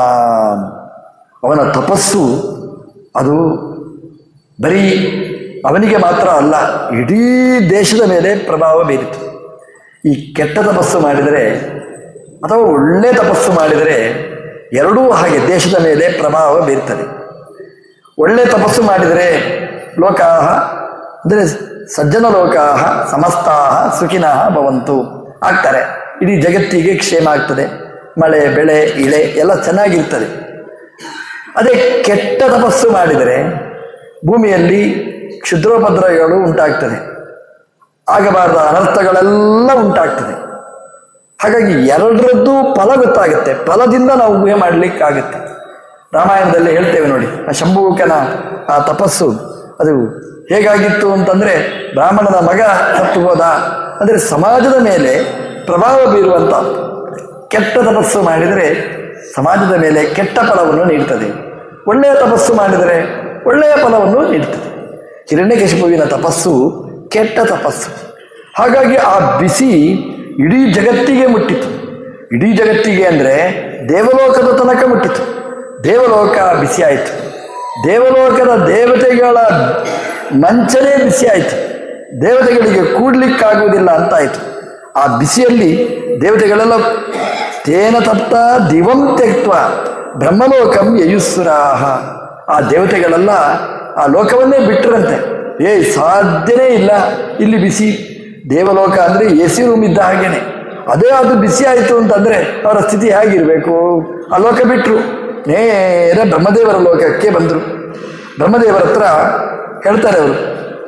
ಅವನ ತಪಸ್ಸು ಅದು ಬರೀ ಅವನಿಗೆ ಮಾತ್ರ ಅಲ್ಲ ಇಡೀ ದೇಶದ ಮೇಲೆ ಪ್ರಭಾವ ಬೀರಿತು ಈ ಕೆಟ್ಟ ತಪಸ್ಸು ಮಾಡಿದರೆ ಅಥವಾ ಒಳ್ಳೆ ತಪಸ್ಸು ಮಾಡಿದರೆ ಎರಡೂ ಹಾಗೆ ದೇಶದ ಮೇಲೆ ಪ್ರಭಾವ ಬೀರ್ತದೆ ಒಳ್ಳೆ ತಪಸ್ಸು ಮಾಡಿದರೆ ಲೋಕಾಹ ಅಂದರೆ ಸಜ್ಜನ ಲೋಕಾಹ ಸಮಸ್ತಾಹ ಸುಖಿನಃ ಭವಂತು ಆಗ್ತಾರೆ ಇಡೀ ಜಗತ್ತಿಗೆ ಕ್ಷೇಮ ಆಗ್ತದೆ ಮಳೆ ಬೆಳೆ ಇಳೆ ಎಲ್ಲ ಚೆನ್ನಾಗಿರ್ತದೆ ಅದೇ ಕೆಟ್ಟ ತಪಸ್ಸು ಮಾಡಿದರೆ ಭೂಮಿಯಲ್ಲಿ ಕ್ಷುದ್ರೋಪದ್ರವಗಳು ಉಂಟಾಗ್ತದೆ ಆಗಬಾರದ ಅನರ್ಥಗಳೆಲ್ಲ ಉಂಟಾಗ್ತದೆ ಹಾಗಾಗಿ ಎರಡರದ್ದು ಫಲ ಗೊತ್ತಾಗುತ್ತೆ ಫಲದಿಂದ ನಾವು ಊಹೆ ಮಾಡಲಿಕ್ಕಾಗುತ್ತೆ ರಾಮಾಯಣದಲ್ಲಿ ಹೇಳ್ತೇವೆ ನೋಡಿ ಆ ಶಂಭುಕನ ಆ ತಪಸ್ಸು ಅದು ಹೇಗಾಗಿತ್ತು ಅಂತಂದರೆ ಬ್ರಾಹ್ಮಣನ ಮಗ ಸತ್ತು ಹೋದ ಅಂದರೆ ಸಮಾಜದ ಮೇಲೆ ಪ್ರಭಾವ ಬೀರುವಂಥ ಕೆಟ್ಟ ತಪಸ್ಸು ಮಾಡಿದರೆ ಸಮಾಜದ ಮೇಲೆ ಕೆಟ್ಟ ಫಲವನ್ನು ನೀಡ್ತದೆ ಒಳ್ಳೆಯ ತಪಸ್ಸು ಮಾಡಿದರೆ ಒಳ್ಳೆಯ ಫಲವನ್ನು ನೀಡ್ತದೆ ಹಿರಣ್ಯಕಶಿಪುವಿನ ತಪಸ್ಸು ಕೆಟ್ಟ ತಪಸ್ಸು ಹಾಗಾಗಿ ಆ ಬಿಸಿ ಇಡೀ ಜಗತ್ತಿಗೆ ಮುಟ್ಟಿತು ಇಡೀ ಜಗತ್ತಿಗೆ ಅಂದರೆ ದೇವಲೋಕದ ತನಕ ಮುಟ್ಟಿತು ದೇವಲೋಕ ಬಿಸಿ ಆಯಿತು ದೇವಲೋಕದ ದೇವತೆಗಳ ಮಂಚನೇ ಬಿಸಿ ಆಯಿತು ದೇವತೆಗಳಿಗೆ ಕೂಡ್ಲಿಕ್ಕಾಗುವುದಿಲ್ಲ ಅಂತಾಯಿತು ಆ ಬಿಸಿಯಲ್ಲಿ ದೇವತೆಗಳೆಲ್ಲ ತೇನ ತಪ್ತ ದಿವಂ ತ್ಯಕ್ತ ಬ್ರಹ್ಮಲೋಕಂ ಯಯುಸ್ಸುರಾಹ ಆ ದೇವತೆಗಳೆಲ್ಲ ಆ ಲೋಕವನ್ನೇ ಬಿಟ್ಟರಂತೆ ಏ ಸಾಧ್ಯನೇ ಇಲ್ಲ ಇಲ್ಲಿ ಬಿಸಿ ದೇವಲೋಕ ಅಂದರೆ ಎ ಸಿ ರೂಮ್ ಇದ್ದ ಹಾಗೇನೆ ಅದೇ ಅದು ಬಿಸಿ ಆಯಿತು ಅಂತಂದರೆ ಅವರ ಸ್ಥಿತಿ ಹೇಗಿರಬೇಕು ಆ ಲೋಕ ಬಿಟ್ಟರು ನೇರ ಬ್ರಹ್ಮದೇವರ ಲೋಕಕ್ಕೆ ಬಂದರು ಬ್ರಹ್ಮದೇವರ ಹತ್ರ ಹೇಳ್ತಾರೆ ಅವರು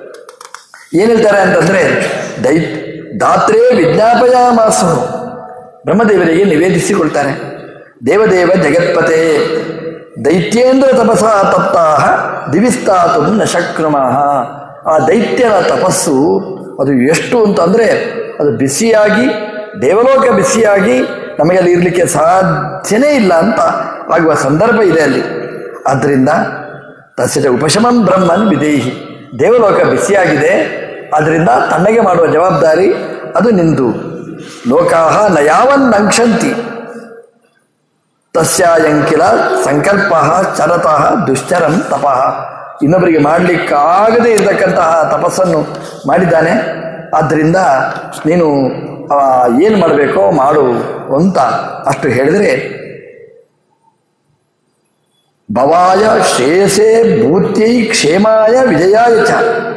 ಏನು ಹೇಳ್ತಾರೆ ಅಂತಂದರೆ ದೈ ದಾತ್ರೇ ವಿಜ್ಞಾಪಯಾಮಾಸು ಬ್ರಹ್ಮದೇವರಿಗೆ ನಿವೇದಿಸಿಕೊಳ್ತಾರೆ ದೇವದೇವ ಜಗತ್ಪತೆ ದೈತ್ಯೇಂದ್ರ ತಪಸ ತಪ್ತಾಹ ದಿವಿಸ್ತಾತು ನ ಶಕ್ರಮಃ ಆ ದೈತ್ಯನ ತಪಸ್ಸು ಅದು ಎಷ್ಟು ಅಂತಂದರೆ ಅದು ಬಿಸಿಯಾಗಿ ದೇವಲೋಕ ಬಿಸಿಯಾಗಿ ನಮಗೆ ಅಲ್ಲಿ ಇರಲಿಕ್ಕೆ ಸಾಧ್ಯನೇ ಇಲ್ಲ ಅಂತ ಆಗುವ ಸಂದರ್ಭ ಇದೆ ಅಲ್ಲಿ ಆದ್ದರಿಂದ ತಸ್ಯ ಉಪಶಮನ್ ಬ್ರಹ್ಮನ್ ವಿದೇಹಿ ದೇವಲೋಕ ಬಿಸಿಯಾಗಿದೆ ಆದ್ದರಿಂದ ತಣ್ಣಗೆ ಮಾಡುವ ಜವಾಬ್ದಾರಿ ಅದು ನಿಂದು ಲೋಕಾಹ ನ ಯಾವನ್ ಅಂಕ್ಷಂತಿ ತಸ್ಯಾಂಕಿಲ ಸಂಕಲ್ಪ ಚರತಃ ದುಶ್ಚರಂ ತಪಃ ಇನ್ನೊಬ್ಬರಿಗೆ ಮಾಡಲಿಕ್ಕಾಗದೇ ಇರತಕ್ಕಂತಹ ತಪಸ್ಸನ್ನು ಮಾಡಿದ್ದಾನೆ ಆದ್ದರಿಂದ ನೀನು ಏನು ಮಾಡಬೇಕೋ ಮಾಡು ಅಂತ ಅಷ್ಟು ಹೇಳಿದರೆ ಭವಾಯ ಶ್ರೇಯಸೇ ಭೂತ್ಯೈ ಕ್ಷೇಮಾಯ ವಿಜಯಾಯ ಚ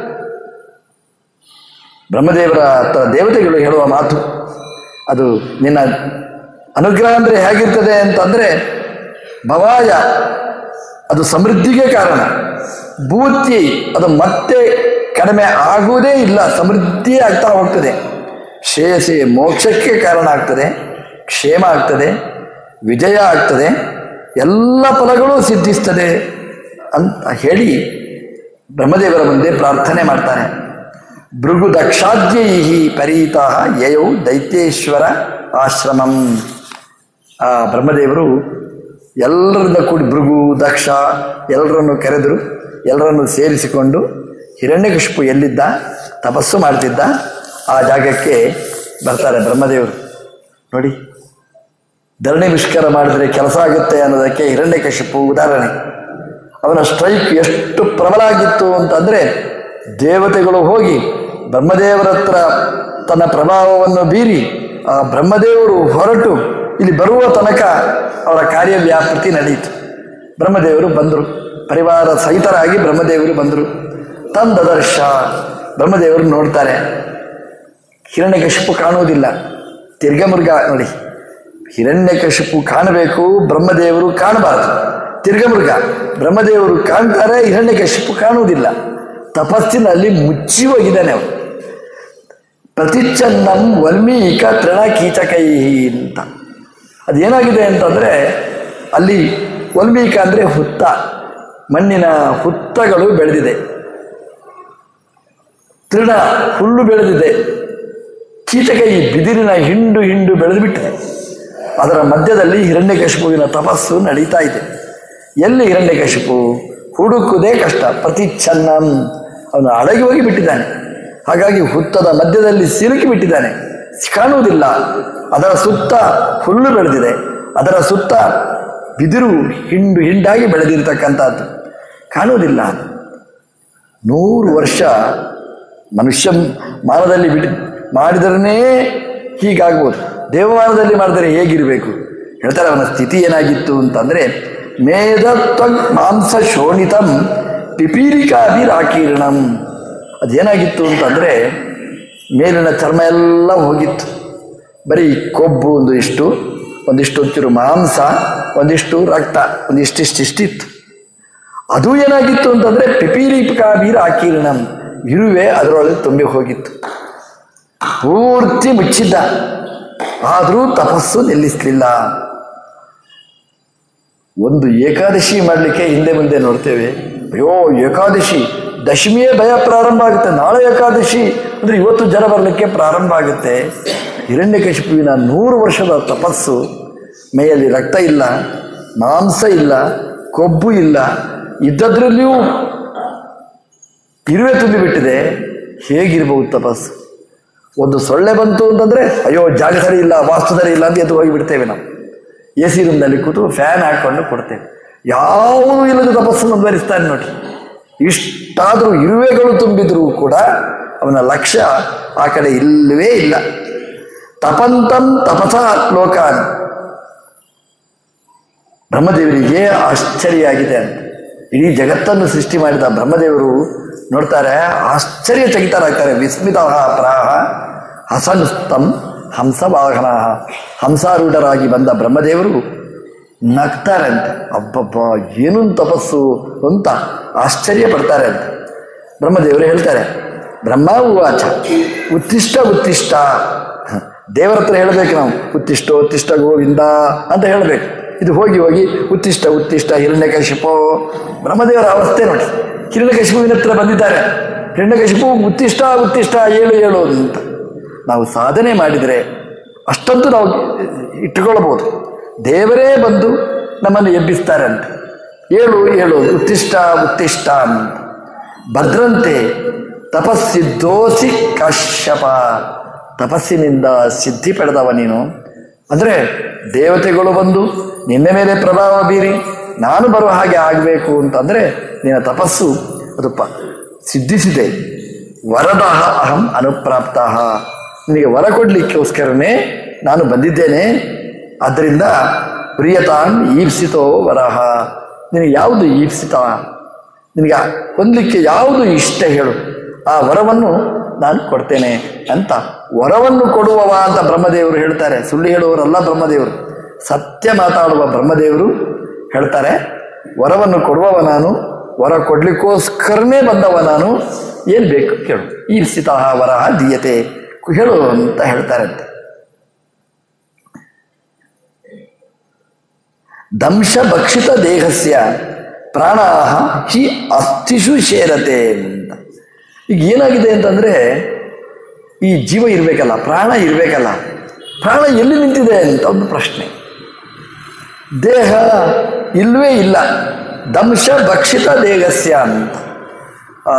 ಬ್ರಹ್ಮದೇವರ ತ- ದೇವತೆಗಳು ಹೇಳುವ ಮಾತು ಅದು ನಿನ್ನ ಅನುಗ್ರಹ ಅಂದರೆ ಹೇಗಿರ್ತದೆ ಅಂತಂದರೆ ಭವಾಯ ಅದು ಸಮೃದ್ಧಿಗೆ ಕಾರಣ ಭೂತಿ ಅದು ಮತ್ತೆ ಕಡಿಮೆ ಆಗುವುದೇ ಇಲ್ಲ ಸಮೃದ್ಧಿ ಆಗ್ತಾ ಹೋಗ್ತದೆ ಶ್ರೇಯಸ್ಸೆ ಮೋಕ್ಷಕ್ಕೆ ಕಾರಣ ಆಗ್ತದೆ ಕ್ಷೇಮ ಆಗ್ತದೆ ವಿಜಯ ಆಗ್ತದೆ ಎಲ್ಲ ಫಲಗಳು ಸಿದ್ಧಿಸ್ತದೆ ಅಂತ ಹೇಳಿ ಬ್ರಹ್ಮದೇವರ ಮುಂದೆ ಪ್ರಾರ್ಥನೆ ಮಾಡ್ತಾರೆ ಭೃಗು ದಕ್ಷಾದ್ಯೈ ಪರೀತಾ ಯಯೌ ದೈತ್ಯೇಶ್ವರ ಆಶ್ರಮಂ ಆ ಬ್ರಹ್ಮದೇವರು ಎಲ್ಲರಿಂದ ಕೂಡಿ ಭೃಗು ದಕ್ಷ ಎಲ್ಲರನ್ನು ಕರೆದರು ಎಲ್ಲರನ್ನು ಸೇರಿಸಿಕೊಂಡು ಹಿರಣ್ಯಕಶಿಪು ಎಲ್ಲಿದ್ದ ತಪಸ್ಸು ಮಾಡ್ತಿದ್ದ ಆ ಜಾಗಕ್ಕೆ ಬರ್ತಾರೆ ಬ್ರಹ್ಮದೇವರು ನೋಡಿ ಧರಣಿ ಮುಷ್ಕರ ಮಾಡಿದರೆ ಕೆಲಸ ಆಗುತ್ತೆ ಅನ್ನೋದಕ್ಕೆ ಹಿರಣ್ಯಕಶಿಪು ಉದಾಹರಣೆ ಅವನ ಸ್ಟ್ರೈಕ್ ಎಷ್ಟು ಪ್ರಬಲ ಆಗಿತ್ತು ಅಂತಂದರೆ ದೇವತೆಗಳು ಹೋಗಿ ಬ್ರಹ್ಮದೇವರ ಹತ್ರ ತನ್ನ ಪ್ರಭಾವವನ್ನು ಬೀರಿ ಆ ಬ್ರಹ್ಮದೇವರು ಹೊರಟು ಇಲ್ಲಿ ಬರುವ ತನಕ ಅವರ ಕಾರ್ಯವ್ಯಾಪೃತಿ ನಡೆಯಿತು ಬ್ರಹ್ಮದೇವರು ಬಂದರು ಪರಿವಾರ ಸಹಿತರಾಗಿ ಬ್ರಹ್ಮದೇವರು ಬಂದರು ತಂದದರ್ಶ ಬ್ರಹ್ಮದೇವರು ನೋಡ್ತಾರೆ ಹಿರಣ್ಯಕಶಿಪು ಕಾಣುವುದಿಲ್ಲ ತಿರ್ಗಮೃಗ ನೋಡಿ ಹಿರಣ್ಯಕಶಿಪು ಕಾಣಬೇಕು ಬ್ರಹ್ಮದೇವರು ಕಾಣಬಾರದು ತಿರ್ಗಮೃಗ ಬ್ರಹ್ಮದೇವರು ಕಾಣ್ತಾರೆ ಹಿರಣ್ಯಕಶಿಪು ಕಾಣುವುದಿಲ್ಲ ತಪಸ್ಸಿನಲ್ಲಿ ಮುಚ್ಚಿ ಹೋಗಿದ್ದಾನೆ ಅವನು ಪ್ರತಿಚ್ಛನ್ನಂ ವಲ್ಮೀಕ ತೃಣ ಕೀಚಕೈ ಅಂತ ಅದೇನಾಗಿದೆ ಅಂತಂದರೆ ಅಲ್ಲಿ ವಲ್ಮೀಕ ಅಂದರೆ ಹುತ್ತ ಮಣ್ಣಿನ ಹುತ್ತಗಳು ಬೆಳೆದಿದೆ ತೃಣ ಹುಲ್ಲು ಬೆಳೆದಿದೆ ಕೀಟಕೈ ಬಿದಿರಿನ ಹಿಂಡು ಹಿಂಡು ಬೆಳೆದು ಬಿಟ್ಟಿದೆ ಅದರ ಮಧ್ಯದಲ್ಲಿ ಹಿರಣ್ಯಕಶಿಪುವಿನ ತಪಸ್ಸು ನಡೀತಾ ಇದೆ ಎಲ್ಲಿ ಹಿರಣ್ಯಕಶಿಪು ಹುಡುಕುವುದೇ ಕಷ್ಟ ಪ್ರತಿಚ್ಛನ್ನಂ ಅವನು ಅಡಗಿ ಹೋಗಿ ಬಿಟ್ಟಿದ್ದಾನೆ ಹಾಗಾಗಿ ಹುತ್ತದ ಮಧ್ಯದಲ್ಲಿ ಸಿಲುಕಿ ಬಿಟ್ಟಿದ್ದಾನೆ ಕಾಣುವುದಿಲ್ಲ ಅದರ ಸುತ್ತ ಹುಲ್ಲು ಬೆಳೆದಿದೆ ಅದರ ಸುತ್ತ ಬಿದಿರು ಹಿಂಡು ಹಿಂಡಾಗಿ ಬೆಳೆದಿರತಕ್ಕಂಥದ್ದು ಕಾಣುವುದಿಲ್ಲ ನೂರು ವರ್ಷ ಮನುಷ್ಯ ಮಾನದಲ್ಲಿ ಬಿಡಿ ಮಾಡಿದ್ರೇ ಹೀಗಾಗ್ಬೋದು ದೇವಮಾನದಲ್ಲಿ ಮಾಡಿದರೆ ಹೇಗಿರಬೇಕು ಹೇಳ್ತಾರೆ ಅವನ ಸ್ಥಿತಿ ಏನಾಗಿತ್ತು ಅಂತಂದರೆ ಮೇಧತ್ವ ಮಾಂಸ ಶೋಣಿತಂ ಪಿಪೀಲಿಕಾಭಿರಾಕೀರ್ಣಂ ಅದೇನಾಗಿತ್ತು ಅಂತಂದರೆ ಮೇಲಿನ ಚರ್ಮ ಎಲ್ಲ ಹೋಗಿತ್ತು ಬರೀ ಕೊಬ್ಬು ಒಂದು ಇಷ್ಟು ಒಂದಿಷ್ಟು ಒಂಚೂರು ಮಾಂಸ ಒಂದಿಷ್ಟು ರಕ್ತ ಒಂದಿಷ್ಟಿಷ್ಟಿಷ್ಟಿತ್ತು ಅದು ಏನಾಗಿತ್ತು ಅಂತಂದರೆ ಪಿಪೀಲಿಕಾಬೀರ ಆಕೀರ್ಣಂ ಇರುವೆ ಅದರೊಳಗೆ ತುಂಬಿ ಹೋಗಿತ್ತು ಪೂರ್ತಿ ಮುಚ್ಚಿದ್ದ ಆದರೂ ತಪಸ್ಸು ನಿಲ್ಲಿಸಲಿಲ್ಲ ಒಂದು ಏಕಾದಶಿ ಮಾಡಲಿಕ್ಕೆ ಹಿಂದೆ ಮುಂದೆ ನೋಡ್ತೇವೆ ಅಯ್ಯೋ ಏಕಾದಶಿ ದಶಮಿಯೇ ಭಯ ಪ್ರಾರಂಭ ಆಗುತ್ತೆ ನಾಳೆ ಏಕಾದಶಿ ಅಂದರೆ ಇವತ್ತು ಜನ ಬರಲಿಕ್ಕೆ ಪ್ರಾರಂಭ ಆಗುತ್ತೆ ಹಿರಣ್ಯಕಶಿಪುವಿನ ನೂರು ವರ್ಷದ ತಪಸ್ಸು ಮೈಯಲ್ಲಿ ರಕ್ತ ಇಲ್ಲ ಮಾಂಸ ಇಲ್ಲ ಕೊಬ್ಬು ಇಲ್ಲ ಇದ್ದದ್ರಲ್ಲಿಯೂ ಇರುವೆ ತುಂಬಿಬಿಟ್ಟಿದೆ ಹೇಗಿರ್ಬೋದು ತಪಸ್ಸು ಒಂದು ಸೊಳ್ಳೆ ಬಂತು ಅಂತಂದರೆ ಅಯ್ಯೋ ಜಾಗ ಸರಿ ಇಲ್ಲ ವಾಸ್ತು ಸರಿ ಇಲ್ಲ ಅಂತ ಎದ್ದು ಹೋಗಿ ಬಿಡ್ತೇವೆ ನಾವು ಎ ಸಿ ರೂಮ್ನಲ್ಲಿ ಕೂತು ಫ್ಯಾನ್ ಹಾಕ್ಕೊಂಡು ಕೊಡ್ತೇವೆ ಯಾವುದೂ ಇಲ್ಲದ ತಪಸ್ಸು ಮುಂದುವರಿಸ್ತಾನೆ ನೋಡಿ ಇಷ್ಟಾದರೂ ಇರುವೆಗಳು ತುಂಬಿದ್ರೂ ಕೂಡ ಅವನ ಲಕ್ಷ್ಯ ಆ ಕಡೆ ಇಲ್ಲವೇ ಇಲ್ಲ ತಪಂತಂ ತಪಸ ಲೋಕಾನ್ ಬ್ರಹ್ಮದೇವರಿಗೆ ಆಶ್ಚರ್ಯ ಆಗಿದೆ ಅಂತ ಇಡೀ ಜಗತ್ತನ್ನು ಸೃಷ್ಟಿ ಮಾಡಿದ ಬ್ರಹ್ಮದೇವರು ನೋಡ್ತಾರೆ ಆಶ್ಚರ್ಯಚಕಿತರಾಗ್ತಾರೆ ವಿಸ್ಮಿತ ಪ್ರಾಹ ಹಸನುಸ್ತಂ ಹಂಸವಾಹನ ಹಂಸಾರೂಢರಾಗಿ ಬಂದ ಬ್ರಹ್ಮದೇವರು ನಗ್ತಾರೆ ಅಂತ ಅಬ್ಬಬ್ಬ ಏನು ತಪಸ್ಸು ಅಂತ ಆಶ್ಚರ್ಯ ಪಡ್ತಾರೆ ಅಂತ ಬ್ರಹ್ಮದೇವರು ಹೇಳ್ತಾರೆ ಬ್ರಹ್ಮ ಉವಾಚ ಉತ್ತಿಷ್ಟ ಉತ್ತಿಷ್ಟ ದೇವರ ಹತ್ರ ಹೇಳಬೇಕು ನಾವು ಉತ್ತಿಷ್ಟ ಉತ್ತಿಷ್ಟ ಗೋವಿಂದ ಅಂತ ಹೇಳಬೇಕು ಇದು ಹೋಗಿ ಹೋಗಿ ಉತ್ತಿಷ್ಟ ಉತ್ತಿಷ್ಟ ಹಿರಣ್ಯಕಶಿಪೋ ಬ್ರಹ್ಮದೇವರ ಅವಸ್ಥೆ ನೋಡಿ ಹಿರಣ್ಯಕಶಿಪುವಿನ ಹತ್ರ ಬಂದಿದ್ದಾರೆ ಹಿರಣ್ಯಕಶಿಪು ಉತ್ತಿಷ್ಟ ಉತ್ತಿಷ್ಟ ಏಳು ಏಳು ಅಂತ ನಾವು ಸಾಧನೆ ಮಾಡಿದರೆ ಅಷ್ಟಂತೂ ನಾವು ಇಟ್ಟುಕೊಳ್ಳಬಹುದು ದೇವರೇ ಬಂದು ನಮ್ಮನ್ನು ಎಬ್ಬಿಸ್ತಾರೆ ಅಂತ ಏಳು ಏಳು ಉತ್ತಿಷ್ಟ ಉತ್ತಿಷ್ಟ ಅಂತ ಭದ್ರಂತೆ ತಪಸ್ಸಿದ್ದೋಸಿ ಕಾಶ್ಯಪ ತಪಸ್ಸಿನಿಂದ ಸಿದ್ಧಿ ಪಡೆದವ ನೀನು ಅಂದರೆ ದೇವತೆಗಳು ಬಂದು ನಿನ್ನ ಮೇಲೆ ಪ್ರಭಾವ ಬೀರಿ ನಾನು ಬರುವ ಹಾಗೆ ಆಗಬೇಕು ಅಂತಂದರೆ ನಿನ್ನ ತಪಸ್ಸು ಅದು ಪ ಸಿದ್ಧಿಸಿದೆ ವರದ ಅಹಂ ಅನುಪ್ರಾಪ್ತ ನಿನಗೆ ವರ ಕೊಡಲಿಕ್ಕೋಸ್ಕರನೇ ನಾನು ಬಂದಿದ್ದೇನೆ ಆದ್ದರಿಂದ ಪ್ರಿಯತಾನ್ ಈಪ್ಸಿತೋ ವರಹ ನಿನಗೆ ಯಾವುದು ಈಪ್ಸಿತ ನಿನಗೆ ಹೊಂದಲಿಕ್ಕೆ ಯಾವುದು ಇಷ್ಟ ಹೇಳು ಆ ವರವನ್ನು ನಾನು ಕೊಡ್ತೇನೆ ಅಂತ ವರವನ್ನು ಕೊಡುವವ ಅಂತ ಬ್ರಹ್ಮದೇವರು ಹೇಳ್ತಾರೆ ಸುಳ್ಳು ಹೇಳುವವರಲ್ಲ ಬ್ರಹ್ಮದೇವರು ಸತ್ಯ ಮಾತಾಡುವ ಬ್ರಹ್ಮದೇವರು ಹೇಳ್ತಾರೆ ವರವನ್ನು ಕೊಡುವವ ನಾನು ವರ ಕೊಡ್ಲಿಕ್ಕೋಸ್ಕರನೇ ಬಂದವ ನಾನು ಏನು ಬೇಕು ಕೇಳು ಈಪ್ಸಿತ ವರ ದೀಯತೆ ಹೇಳು ಅಂತ ಹೇಳ್ತಾರಂತೆ ದಂಶ ಭಕ್ಷಿತ ದೇಹಸ್ಯ ಪ್ರಾಣ ಹಿ ಅಸ್ಥಿಷು ಶೇರತೆ ಅಂತ ಈಗ ಏನಾಗಿದೆ ಅಂತಂದರೆ ಈ ಜೀವ ಇರಬೇಕಲ್ಲ ಪ್ರಾಣ ಇರಬೇಕಲ್ಲ ಪ್ರಾಣ ಎಲ್ಲಿ ನಿಂತಿದೆ ಅಂತ ಒಂದು ಪ್ರಶ್ನೆ ದೇಹ ಇಲ್ಲವೇ ಇಲ್ಲ ದಂಶ ಭಕ್ಷಿತ ದೇಹಸ್ಯ ಅಂತ ಆ,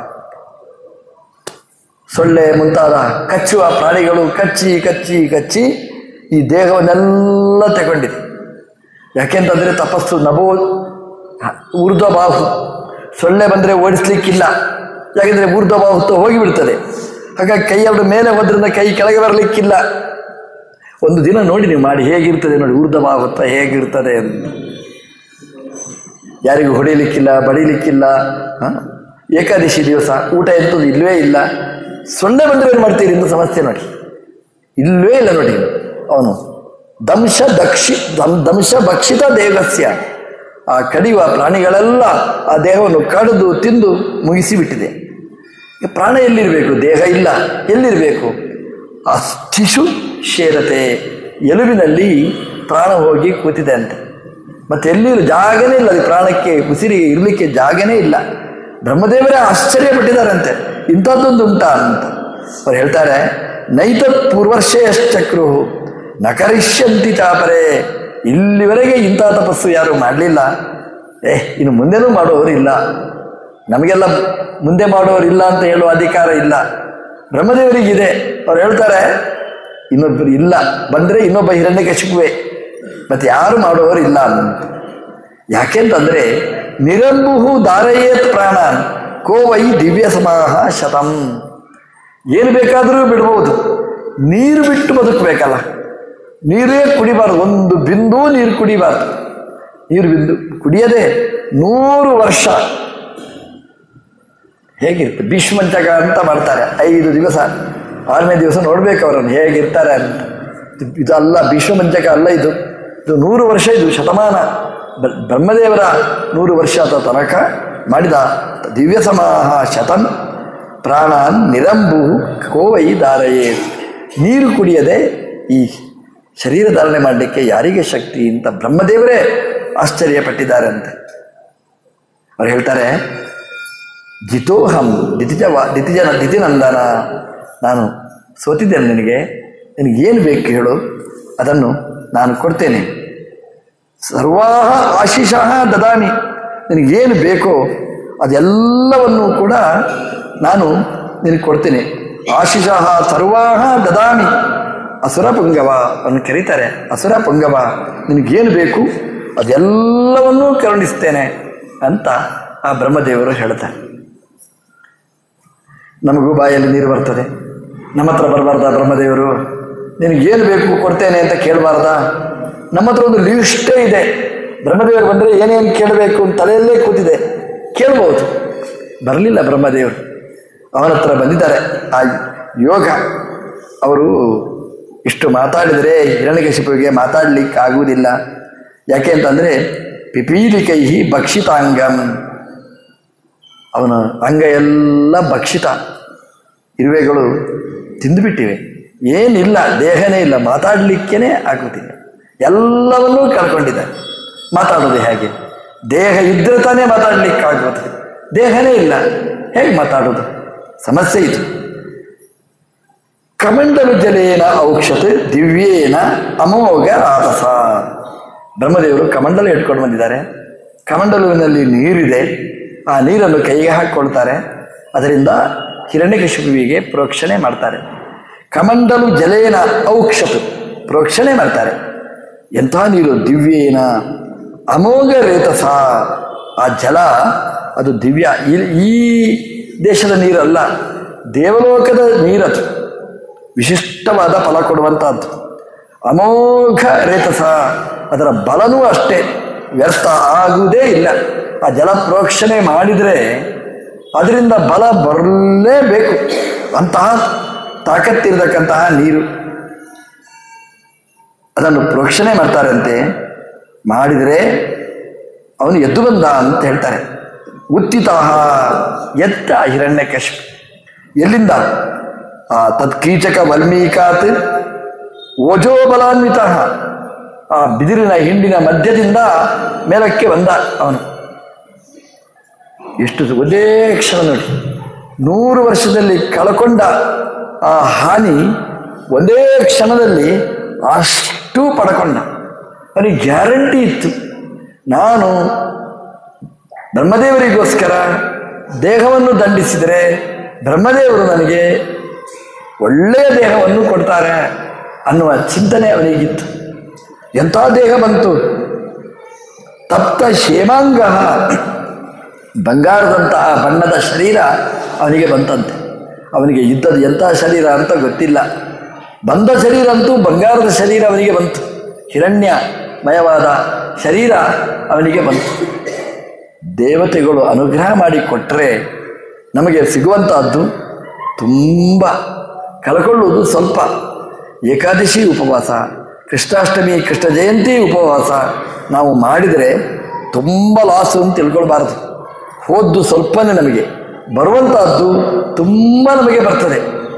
ಸೊಳ್ಳೆ ಮುಂತಾದ ಕಚ್ಚುವ ಪ್ರಾಣಿಗಳು ಕಚ್ಚಿ ಕಚ್ಚಿ ಕಚ್ಚಿ ಈ ದೇಹವನ್ನೆಲ್ಲ ತಗೊಂಡಿದೆ ಯಾಕೆಂತಂದರೆ ತಪಸ್ಸು ನಭೋ ಊರ್ಧ್ವ ಬಾಹು ಸೊಳ್ಳೆ ಬಂದರೆ ಓಡಿಸ್ಲಿಕ್ಕಿಲ್ಲ ಯಾಕೆಂದರೆ ಊರ್ಧ್ವ ಬಾಹುತ್ವ ಹೋಗಿಬಿಡ್ತದೆ ಹಾಗಾಗಿ ಕೈ ಅವರ ಮೇಲೆ ಹೋದ್ರಿಂದ ಕೈ ಕೆಳಗೆ ಬರಲಿಕ್ಕಿಲ್ಲ ಒಂದು ದಿನ ನೋಡಿ ನೀವು ಮಾಡಿ ಹೇಗಿರ್ತದೆ ನೋಡಿ ಊರ್ಧ್ವ ಬಾಹುತ್ವ ಹೇಗಿರ್ತದೆ ಅಂತ ಯಾರಿಗೂ ಹೊಡಿಲಿಕ್ಕಿಲ್ಲ ಬಡಿಲಿಕ್ಕಿಲ್ಲ ಹ? ಏಕಾದಶಿ ದಿವಸ ಊಟ ಎಂಥದ್ದು ಇಲ್ಲವೇ ಇಲ್ಲ ಸೊಳ್ಳೆ ಬಂದರೆ ಏನು ಮಾಡ್ತೀರಿ ಅಂತ ಸಮಸ್ಯೆ ನೋಡಿ ಇಲ್ಲವೇ ಇಲ್ಲ ನೋಡಿ ಅವನು ದಂಶ ದಕ್ಷಿ ದಂ ದಂಶ ಭಕ್ಷಿತ ದೇಹಸ್ಯ ಆ ಕಡಿಯುವ ಪ್ರಾಣಿಗಳೆಲ್ಲ ಆ ದೇಹವನ್ನು ಕಡಿದು ತಿಂದು ಮುಗಿಸಿಬಿಟ್ಟಿದೆ ಈಗ ಪ್ರಾಣ ಎಲ್ಲಿರಬೇಕು ದೇಹ ಇಲ್ಲ ಎಲ್ಲಿರಬೇಕು ಅಸ್ಥಿಷು ಶೇರತೆ ಎಲುಬಿನಲ್ಲಿ ಪ್ರಾಣ ಹೋಗಿ ಕೂತಿದೆ ಅಂತೆ ಮತ್ತೆ ಎಲ್ಲಿ ಜಾಗನೇ ಇಲ್ಲ ಅದು ಪ್ರಾಣಕ್ಕೆ ಉಸಿರಿ ಇರಲಿಕ್ಕೆ ಜಾಗನೇ ಇಲ್ಲ ಬ್ರಹ್ಮದೇವರೇ ಆಶ್ಚರ್ಯಪಟ್ಟಿದ್ದಾರಂತೆ ಇಂಥದ್ದೊಂದು ಉಂಟಾ ಅಂತ ಅವ್ರು ಹೇಳ್ತಾರೆ ನೈತತ್ ಪೂರ್ವರ್ಷಯಶ್ಚಕ್ರು ನಕರಿಷ್ಯಂತಿ ಚಾಪರೆ ಇಲ್ಲಿವರೆಗೆ ಇಂಥ ತಪಸ್ಸು ಯಾರು ಮಾಡಲಿಲ್ಲ ಏ ಇನ್ನು ಮುಂದೆನೂ ಮಾಡೋರು ಇಲ್ಲ ನಮಗೆಲ್ಲ ಮುಂದೆ ಮಾಡೋರು ಇಲ್ಲ ಅಂತ ಹೇಳುವ ಅಧಿಕಾರ ಇಲ್ಲ ಬ್ರಹ್ಮದೇವರಿಗಿದೆ ಅವ್ರು ಹೇಳ್ತಾರೆ ಇನ್ನೊಬ್ಬರು ಇಲ್ಲ ಬಂದರೆ ಇನ್ನೊಬ್ಬ ಹಿರಣ್ಯಕಶಿಪುವೆ ಮತ್ತೆ ಯಾರು ಮಾಡುವವರು ಇಲ್ಲ ಅಂತ ಯಾಕೆಂತಂದ್ರೆ ನಿರಂಬುಹು ದಾರಯೇತ್ ಪ್ರಾಣ ಕೋವೈ ದಿವ್ಯ ಸಮಾಹ ಶತಂ ಏನು ಬೇಕಾದರೂ ಬಿಡ್ಬೋದು ನೀರು ಬಿಟ್ಟು ಬದುಕಬೇಕಲ್ಲ ನೀರೇ ಕುಡಿಬಾರ್ದು ಒಂದು ಬಿಂದು ನೀರು ಕುಡಿಬಾರ್ದು ನೀರು ಬಿಂದು ಕುಡಿಯದೆ ನೂರು ವರ್ಷ ಹೇಗಿರುತ್ತೆ ಭೀಷ್ಮಂಚಕ ಅಂತ ಮಾಡ್ತಾರೆ ಐದು ದಿವಸ ಆರನೇ ದಿವಸ ನೋಡ್ಬೇಕು ಅವರನ್ನು ಹೇಗಿರ್ತಾರೆ ಅಂತ ಇದು- ಇದು ಅಲ್ಲ ಭೀಷ್ಮಂಚಕ ಅಲ್ಲ ಇದು ಇದು ನೂರು ವರ್ಷ ಇದು ಶತಮಾನ ಬ- ಬ್ರಹ್ಮದೇವರ ನೂರು ವರ್ಷದ ತನಕ ಮಾಡಿದ ದಿವ್ಯ ಸಮಾಹ ಶತಂ ಪ್ರಾಣಾನ್ ನಿರಂಬು ಕೋವೈ ದಾರಯೇ ನೀರು ಕುಡಿಯದೆ ಈ ಶರೀರ ಧಾರಣೆ ಮಾಡಲಿಕ್ಕೆ ಯಾರಿಗೆ ಶಕ್ತಿ ಅಂತ ಬ್ರಹ್ಮದೇವರೇ ಆಶ್ಚರ್ಯಪಟ್ಟಿದ್ದಾರೆ ಅವ್ರು ಹೇಳ್ತಾರೆ ಜಿತೋಹಂ ದಿತಿಜ ದಿತಿಜನ ದಿತಿನಂದನ ನಾನು ಸೋತಿದ್ದೇನೆ ನಿನಗೆ ನಿನಗೇನು ಬೇಕು ಹೇಳು ಅದನ್ನು ನಾನು ಕೊಡ್ತೇನೆ ಸರ್ವಾಹ ಆಶೀಷಃ ದದಾಮಿ ನಿನಗೇನು ಬೇಕೋ ಅದೆಲ್ಲವನ್ನು ಕೂಡ ನಾನು ನಿನಗೆ ಕೊಡ್ತೇನೆ ಆಶೀಷಃ ಸರ್ವಾಹ ದದಾಮಿ ಅಸುರ ಪುಂಗವ ಅನ್ನು ಕರೀತಾರೆ ಅಸುರ ಪುಂಗವ ನಿನಗೇನು ಬೇಕು ಅದೆಲ್ಲವನ್ನೂ ಕರುಣಿಸ್ತೇನೆ ಅಂತ ಆ ಬ್ರಹ್ಮದೇವರು ಹೇಳ್ತಾರೆ ನಮಗೂ ಬಾಯಲ್ಲಿ ನೀರು ಬರ್ತದೆ ನಮ್ಮ ಹತ್ರ ಬರಬಾರ್ದ ಬ್ರಹ್ಮದೇವರು ನಿನಗೇನು ಬೇಕು ಕೊಡ್ತೇನೆ ಅಂತ ಕೇಳಬಾರ್ದ ನಮ್ಮ ಹತ್ರ ಒಂದು ಲಿಸ್ಟೇ ಇದೆ ಬ್ರಹ್ಮದೇವರು ಬಂದರೆ ಏನೇನು ಕೇಳಬೇಕು ಅಂತ ತಲೆಯಲ್ಲೇ ಕೂತಿದೆ ಕೇಳ್ಬೋದು ಬರಲಿಲ್ಲ ಬ್ರಹ್ಮದೇವರು ಅವನ ಹತ್ರ ಬಂದಿದ್ದಾರೆ ಆ ಯೋಗ ಅವರು ಇಷ್ಟು ಮಾತಾಡಿದರೆ ಹಿರಣ್ಯಕಶಿಪುವಿಗೆ ಮಾತಾಡಲಿಕ್ಕೆ ಆಗುವುದಿಲ್ಲ ಯಾಕೆ ಅಂತಂದರೆ ಪಿಪೀಲಿಕೈ ಭಕ್ಷಿತಾಂಗಂ ಅವನ ಅಂಗ ಎಲ್ಲ ಭಕ್ಷಿತ ಇರುವೆಗಳು ತಿಂದುಬಿಟ್ಟಿವೆ ಏನಿಲ್ಲ ದೇಹನೇ ಇಲ್ಲ ಮಾತಾಡಲಿಕ್ಕೇ ಆಗುತ್ತಿಲ್ಲ ಎಲ್ಲವನ್ನೂ ಕಳ್ಕೊಂಡಿದ್ದಾರೆ ಮಾತಾಡೋದು ಹೇಗೆ ದೇಹ ಇದ್ದರೆ ತಾನೇ ಮಾತಾಡಲಿಕ್ಕಾಗುತ್ತೆ ದೇಹನೇ ಇಲ್ಲ ಹೇಗೆ ಮಾತಾಡೋದು ಸಮಸ್ಯೆ ಇದು ಕಮಂಡಲು ಜಲೇನ ಔಕ್ಷತ್ ದಿವ್ಯೇನ ಅಮೋಘ ರಾಧಸ ಬ್ರಹ್ಮದೇವರು ಕಮಂಡಲು ಇಟ್ಕೊಂಡು ಬಂದಿದ್ದಾರೆ ಕಮಂಡಲುವಿನಲ್ಲಿ ನೀರಿದೆ ಆ ನೀರನ್ನು ಕೈಗೆ ಹಾಕ್ಕೊಳ್ತಾರೆ ಅದರಿಂದ ಹಿರಣ್ಯಕಶಿಪುವಿಗೆ ಪ್ರೋಕ್ಷಣೆ ಮಾಡ್ತಾರೆ ಕಮಂಡಲು ಜಲೇನ ಔಕ್ಷತ್ ಪ್ರೋಕ್ಷಣೆ ಮಾಡ್ತಾರೆ ಎಂಥ ನೀರು ದಿವ್ಯೇನ ಅಮೋಘ ರೇತಸ ಆ ಜಲ ಅದು ದಿವ್ಯ ಈ- ಈ ದೇಶದ ನೀರಲ್ಲ ದೇವಲೋಕದ ನೀರದು ವಿಶಿಷ್ಟವಾದ ಫಲ ಕೊಡುವಂಥದ್ದು ಅಮೋಘ ರೇತಸ ಅದರ ಬಲನೂ ಅಷ್ಟೇ ವ್ಯರ್ಥ ಆಗುವುದೇ ಇಲ್ಲ ಆ ಜಲ ಪ್ರೋಕ್ಷಣೆ ಮಾಡಿದರೆ ಅದರಿಂದ ಬಲ ಬರಲೇಬೇಕು ಅಂತಹ ತಾಕತ್ತಿರತಕ್ಕಂತಹ ನೀರು ಅದನ್ನು ಪ್ರೋಕ್ಷಣೆ ಮಾಡ್ತಾರಂತೆ ಮಾಡಿದರೆ ಅವನು ಎದ್ದು ಬಂದ ಅಂತ ಹೇಳ್ತಾರೆ ಉತ್ತಿತಾಹ ಎತ್ತ ಹಿರಣ್ಯ ಎಲ್ಲಿಂದ ಆ ತತ್ಕೀಚಕ ವಲ್ಮೀಕಾತ್ ಓಜೋ ಬಲಾನ್ವಿತ ಆ ಬಿದಿರಿನ ಹಿಂಡಿನ ಮಧ್ಯದಿಂದ ಮೇಲಕ್ಕೆ ಬಂದ ಅವನು ಎಷ್ಟು ಒಂದೇ ಕ್ಷಣ ನೋಡಿ ನೂರು ವರ್ಷದಲ್ಲಿ ಕಳಕೊಂಡ ಆ ಹಾನಿ ಒಂದೇ ಕ್ಷಣದಲ್ಲಿ ಅಷ್ಟು ಪಡ್ಕೊಂಡ ಅವನಿಗೆ ಗ್ಯಾರಂಟಿ ಇತ್ತು ನಾನು ಬ್ರಹ್ಮದೇವರಿಗೋಸ್ಕರ ದೇಹವನ್ನು ದಂಡಿಸಿದರೆ ಬ್ರಹ್ಮದೇವರು ನನಗೆ ಒಳ್ಳೆಯ ದೇಹವನ್ನು ಕೊಡ್ತಾರೆ ಅನ್ನುವ ಚಿಂತನೆ ಅವನಿಗಿತ್ತು ಎಂಥ ದೇಹ ಬಂತು ತಪ್ತ ಶೇಮಾಂಗ ಬಂಗಾರದಂತಹ ಬಣ್ಣದ ಶರೀರ ಅವನಿಗೆ ಬಂತಂತೆ ಅವನಿಗೆ ಇದ್ದದ್ದು ಎಂಥ ಶರೀರ ಅಂತ ಗೊತ್ತಿಲ್ಲ ಬಂದ ಶರೀರ ಅಂತೂ ಬಂಗಾರದ ಶರೀರ ಅವನಿಗೆ ಬಂತು ಹಿರಣ್ಯಮಯವಾದ ಶರೀರ ಅವನಿಗೆ ಬಂತು ದೇವತೆಗಳು ಅನುಗ್ರಹ ಮಾಡಿ ಕೊಟ್ಟರೆ ನಮಗೆ ಸಿಗುವಂತಹದ್ದು ತುಂಬ ಕಳ್ಕೊಳ್ಳುವುದು ಸ್ವಲ್ಪ ಏಕಾದಶಿ ಉಪವಾಸ ಕೃಷ್ಣಾಷ್ಟಮಿ ಕೃಷ್ಣ ಜಯಂತಿ ಉಪವಾಸ ನಾವು ಮಾಡಿದರೆ ತುಂಬ ಲಾಸು ಅಂತ ತಿಳ್ಕೊಳ್ಬಾರದು ಹೋದ್ದು ಸ್ವಲ್ಪನೇ ನಮಗೆ ಬರುವಂತಹದ್ದು ತುಂಬ ನಮಗೆ ಬರ್ತದೆ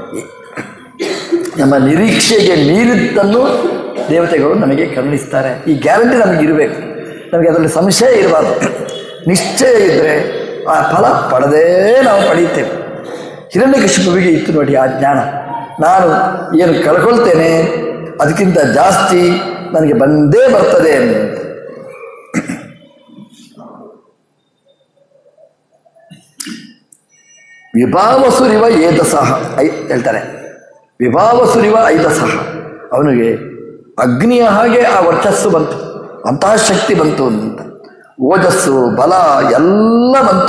ನಮ್ಮ ನಿರೀಕ್ಷೆಗೆ ಮೀರಿದ್ದನ್ನು ದೇವತೆಗಳು ನಮಗೆ ಕರುಣಿಸ್ತಾರೆ ಈ ಗ್ಯಾರಂಟಿ ನಮಗೆ ಇರಬೇಕು ನಮಗೆ ಅದರಲ್ಲಿ ಸಂಶಯ ಇರಬಾರ್ದು ನಿಶ್ಚಯ ಇದ್ದರೆ ಆ ಫಲ ಪಡೆದೇ ನಾವು ಪಡೆಯುತ್ತೇವೆ ಹಿರಣ್ಯಕಶಿಪುವಿಗೆ ಇತ್ತು ನೋಡಿ ಆ ಜ್ಞಾನ ನಾನು ಏನು ಕಳ್ಕೊಳ್ತೇನೆ ಅದಕ್ಕಿಂತ ಜಾಸ್ತಿ ನನಗೆ ಬಂದೇ ಬರ್ತದೆ ಅಂತ ವಿಭಾವಸುರಿವ ಏತಸಹ ಐ ಹೇಳ್ತಾರೆ ವಿಭಾವಸುರಿವ ಐತಸಹ ಅವನಿಗೆ ಅಗ್ನಿಯ ಹಾಗೆ ಆ ವರ್ಚಸ್ಸು ಬಂತು ಅಂತಹ ಶಕ್ತಿ ಬಂತು ಅಂತ ಓಜಸ್ಸು ಬಲ ಎಲ್ಲ ಬಂತು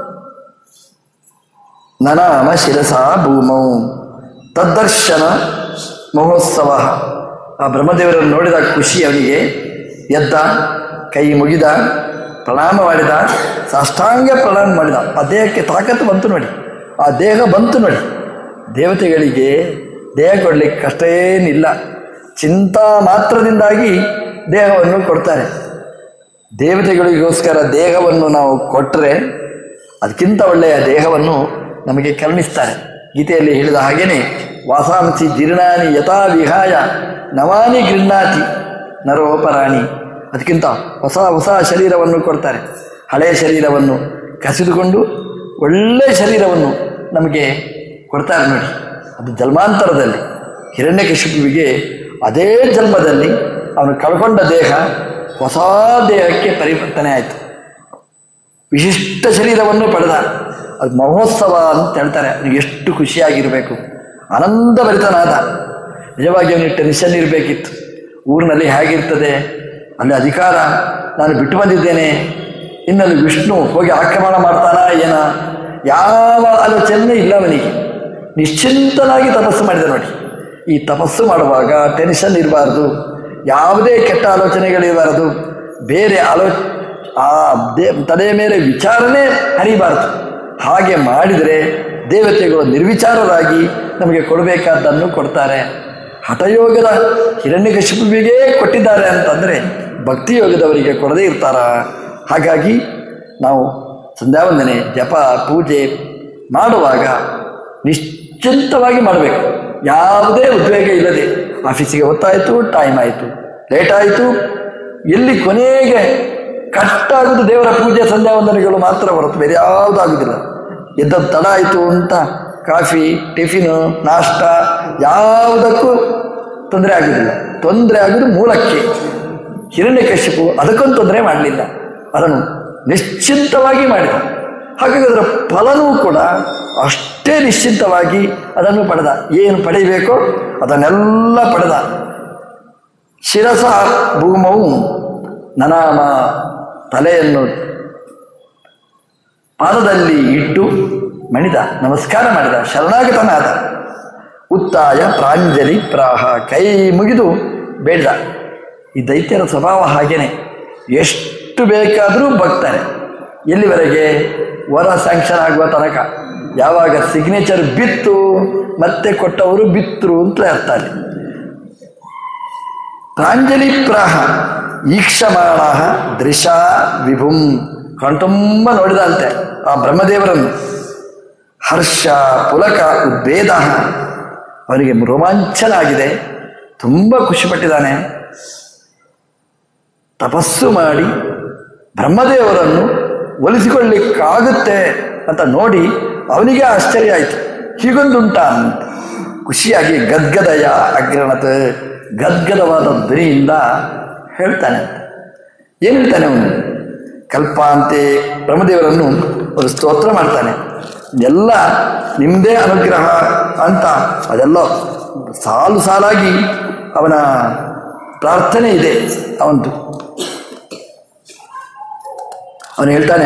ನನಾಮ ಶಿರಸ ಭೂಮೌ ತದ್ದರ್ಶನ ಮಹೋತ್ಸವ ಆ ಬ್ರಹ್ಮದೇವರನ್ನು ನೋಡಿದ ಖುಷಿ ಅವನಿಗೆ ಎದ್ದ ಕೈ ಮುಗಿದ ಪ್ರಣಾಮ ಮಾಡಿದ ಸಾಷ್ಟಾಂಗ ಪ್ರಣಾಮ ಮಾಡಿದ ಆ ದೇಹಕ್ಕೆ ತಾಕತ್ತು ಬಂತು ನೋಡಿ ಆ ದೇಹ ಬಂತು ನೋಡಿ ದೇವತೆಗಳಿಗೆ ದೇಹ ಕೊಡಲಿಕ್ಕೆ ಕಷ್ಟ ಏನಿಲ್ಲ ಚಿಂತಾ ಮಾತ್ರದಿಂದಾಗಿ ದೇಹವನ್ನು ಕೊಡ್ತಾರೆ ದೇವತೆಗಳಿಗೋಸ್ಕರ ದೇಹವನ್ನು ನಾವು ಕೊಟ್ಟರೆ ಅದಕ್ಕಿಂತ ಒಳ್ಳೆಯ ದೇಹವನ್ನು ನಮಗೆ ಕರುಣಿಸ್ತಾರೆ ಗೀತೆಯಲ್ಲಿ ಹೇಳಿದ ಹಾಗೇನೆ ವಾಸಾಂಸಿ ಜೀರ್ಣಾನಿ ಯಥಾ ವಿಹಾಯ ನವಾನಿ ಗೃಹ್ಣಾತಿ ನರೋಪರಾಣಿ ಅದಕ್ಕಿಂತ ಹೊಸ ಹೊಸ ಶರೀರವನ್ನು ಕೊಡ್ತಾರೆ ಹಳೆಯ ಶರೀರವನ್ನು ಕಸಿದುಕೊಂಡು ಒಳ್ಳೆಯ ಶರೀರವನ್ನು ನಮಗೆ ಕೊಡ್ತಾರೆ ನೋಡಿ ಅದು ಜನ್ಮಾಂತರದಲ್ಲಿ ಹಿರಣ್ಯಕಶಿಪುವಿಗೆ ಅದೇ ಜನ್ಮದಲ್ಲಿ ಅವನು ಕಳ್ಕೊಂಡ ದೇಹ ಹೊಸ ದೇಹಕ್ಕೆ ಪರಿವರ್ತನೆ ಆಯಿತು ವಿಶಿಷ್ಟ ಶರೀರವನ್ನು ಪಡೆದ ಅದು ಮಹೋತ್ಸವ ಅಂತ ಹೇಳ್ತಾರೆ ಅವನಿಗೆ ಎಷ್ಟು ಖುಷಿಯಾಗಿರಬೇಕು ಆನಂದಭರಿತನಾದ ನಿಜವಾಗಿ ಅವನಿಗೆ ಟೆನ್ಷನ್ ಇರಬೇಕಿತ್ತು ಊರಿನಲ್ಲಿ ಹೇಗಿರ್ತದೆ ಅಲ್ಲಿ ಅಧಿಕಾರ ನಾನು ಬಿಟ್ಟು ಬಂದಿದ್ದೇನೆ ಇನ್ನಲ್ಲಿ ವಿಷ್ಣು ಹೋಗಿ ಆಕ್ರಮಣ ಮಾಡ್ತಾನ ಏನ ಯಾವ ಆಲೋಚನೆ ಇಲ್ಲ ಅವನಿಗೆ ನಿಶ್ಚಿಂತನಾಗಿ ತಪಸ್ಸು ಮಾಡಿದ ನೋಡಿ ಈ ತಪಸ್ಸು ಮಾಡುವಾಗ ಟೆನ್ಷನ್ ಇರಬಾರ್ದು ಯಾವುದೇ ಕೆಟ್ಟ ಆಲೋಚನೆಗಳಿರಬಾರದು ಬೇರೆ ಆಲೋ ಆ ದೇ ತಲೆಯ ಮೇಲೆ ವಿಚಾರನೇ ಹರಿಬಾರದು ಹಾಗೆ ಮಾಡಿದರೆ ದೇವತೆಗಳು ನಿರ್ವಿಚಾರರಾಗಿ ನಮಗೆ ಕೊಡಬೇಕಾದ್ದನ್ನು ಕೊಡ್ತಾರೆ ಹಠಯೋಗದ ಹಿರಣ್ಯಕಶಿಪುವಿಗೆ ಕೊಟ್ಟಿದ್ದಾರೆ ಅಂತಂದರೆ ಭಕ್ತಿ ಯೋಗದವರಿಗೆ ಕೊಡದೇ ಇರ್ತಾರ ಹಾಗಾಗಿ ನಾವು ಸಂಧ್ಯಾವಂದನೆ ಜಪ ಪೂಜೆ ಮಾಡುವಾಗ ನಿಶ್ಚಿಂತವಾಗಿ ಮಾಡಬೇಕು ಯಾವುದೇ ಉದ್ವೇಗ ಇಲ್ಲದೆ ಆಫೀಸಿಗೆ ಹೊತ್ತಾಯಿತು ಟೈಮ್ ಆಯಿತು ಲೇಟ್ ಆಯಿತು ಎಲ್ಲಿ ಕೊನೆಗೆ ಕಷ್ಟ ಆಗುವುದು ದೇವರ ಪೂಜೆ ಸಂಧ್ಯಾವಂದನೆಗಳು ಮಾತ್ರ ಹೊರತು ಬೇರೆ ಯಾವುದಾಗುವುದಿಲ್ಲ ಎದ್ದದ್ದು ತಡ ಆಯಿತು ಅಂತ ಕಾಫಿ ಟಿಫಿನು ನಾಷ್ಟ ಯಾವುದಕ್ಕೂ ತೊಂದರೆ ಆಗುವುದಿಲ್ಲ ತೊಂದರೆ ಆಗುವುದು ಮೂಲಕ್ಕೆ ಹಿರಣ್ಯಕಶ್ಯಪು ಅದಕ್ಕೊಂದು ತೊಂದರೆ ಮಾಡಲಿಲ್ಲ ಅದನ್ನು ನಿಶ್ಚಿಂತವಾಗಿ ಮಾಡಿದ ಹಾಗಾಗಿ ಅದರ ಫಲನೂ ಕೂಡ ಅಷ್ಟೇ ನಿಶ್ಚಿಂತವಾಗಿ ಅದನ್ನು ಪಡೆದ ಏನು ಪಡೆಯಬೇಕೋ ಅದನ್ನೆಲ್ಲ ಪಡೆದ ಶಿರಸ ಭೂಮವು ನನಾಮ ತಲೆಯನ್ನು ಪಾದದಲ್ಲಿ ಇಟ್ಟು ಮಣಿದ ನಮಸ್ಕಾರ ಮಾಡಿದ ಶರಣಾಗತನಾದ ಉತ್ತಾಯ ಪ್ರಾಂಜಲಿ ಪ್ರಾಹ ಕೈ ಮುಗಿದು ಬೇಡ್ದ ಈ ದೈತ್ಯರ ಸ್ವಭಾವ ಹಾಗೇನೆ ಎಷ್ಟು ಬೇಕಾದರೂ ಬಗ್ತಾರೆ ಎಲ್ಲಿವರೆಗೆ ವರ ಸ್ಯಾಂಕ್ಷನ್ ಆಗುವ ತನಕ ಯಾವಾಗ ಸಿಗ್ನೇಚರ್ ಬಿತ್ತು ಮತ್ತೆ ಕೊಟ್ಟವರು ಬಿತ್ತರು ಅಂತ ಅರ್ಥ ಅಲ್ಲಿ ಪ್ರಾಂಜಲಿ ಪ್ರಾಹ ಈಕ್ಷಮಾಣ ದೃಶ ವಿಭುಂ ಕಣ್ತುಂಬ ನೋಡಿದಂತೆ ಆ ಬ್ರಹ್ಮದೇವರನ್ನು ಹರ್ಷ ಪುಲಕ ಉದ್ವೇದ ಅವನಿಗೆ ರೋಮಾಂಚನ ಆಗಿದೆ ತುಂಬ ಖುಷಿಪಟ್ಟಿದ್ದಾನೆ ತಪಸ್ಸು ಮಾಡಿ ಬ್ರಹ್ಮದೇವರನ್ನು ಒಲಿಸಿಕೊಳ್ಳಿಕ್ಕಾಗುತ್ತೆ ಅಂತ ನೋಡಿ ಅವನಿಗೆ ಆಶ್ಚರ್ಯ ಆಯಿತು ಹೀಗೊಂದುಂಟ ಅಂತ ಖುಷಿಯಾಗಿ ಗದ್ಗದಯ ಅಗ್ರಣತ ಗದ್ಗದವಾದ ಧ್ವನಿಯಿಂದ ಹೇಳ್ತಾನೆ ಅಂತ ಏನು ಹೇಳ್ತಾನೆ ಅವನು ಕಲ್ಪಾಂತೆ ಬ್ರಹ್ಮದೇವರನ್ನು ಒಂದು ಸ್ತೋತ್ರ ಮಾಡ್ತಾನೆ ಎಲ್ಲ ನಿಮ್ಮದೇ ಅನುಗ್ರಹ ಅಂತ ಅದೆಲ್ಲ ಸಾಲು ಸಾಲಾಗಿ ಅವನ ಪ್ರಾರ್ಥನೆ ಇದೆ ಅವಂತು ಅವನು ಹೇಳ್ತಾನೆ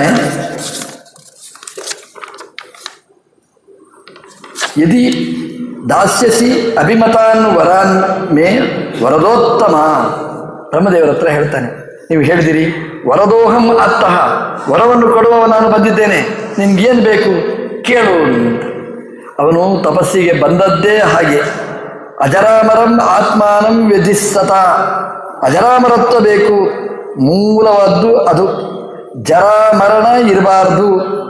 ಯದಿ ದಾಸ್ಯಸಿ ಅಭಿಮತಾನ್ ವರಾನ್ ಮೇ ವರದೋತ್ತಮ ಬ್ರಹ್ಮದೇವರ ಹತ್ರ ಹೇಳ್ತಾನೆ ನೀವು ಹೇಳಿದಿರಿ ವರದೋಹಂ ಅತ್ತಃ ವರವನ್ನು ಕೊಡುವವ ನಾನು ಬಂದಿದ್ದೇನೆ ನಿನ್ಗೇನು ಬೇಕು ಕೇಳು ಅಂತ ಅವನು ತಪಸ್ಸಿಗೆ ಬಂದದ್ದೇ ಹಾಗೆ ಅಜರಾಮರಂ ಆತ್ಮಾನಂ ವ್ಯಧಿಸ್ಸತ ಅಜರಾಮರತ್ವ ಬೇಕು ಮೂಲವಾದ್ದು ಅದು ಜರ ಮರಣ ಇರಬಾರ್ದು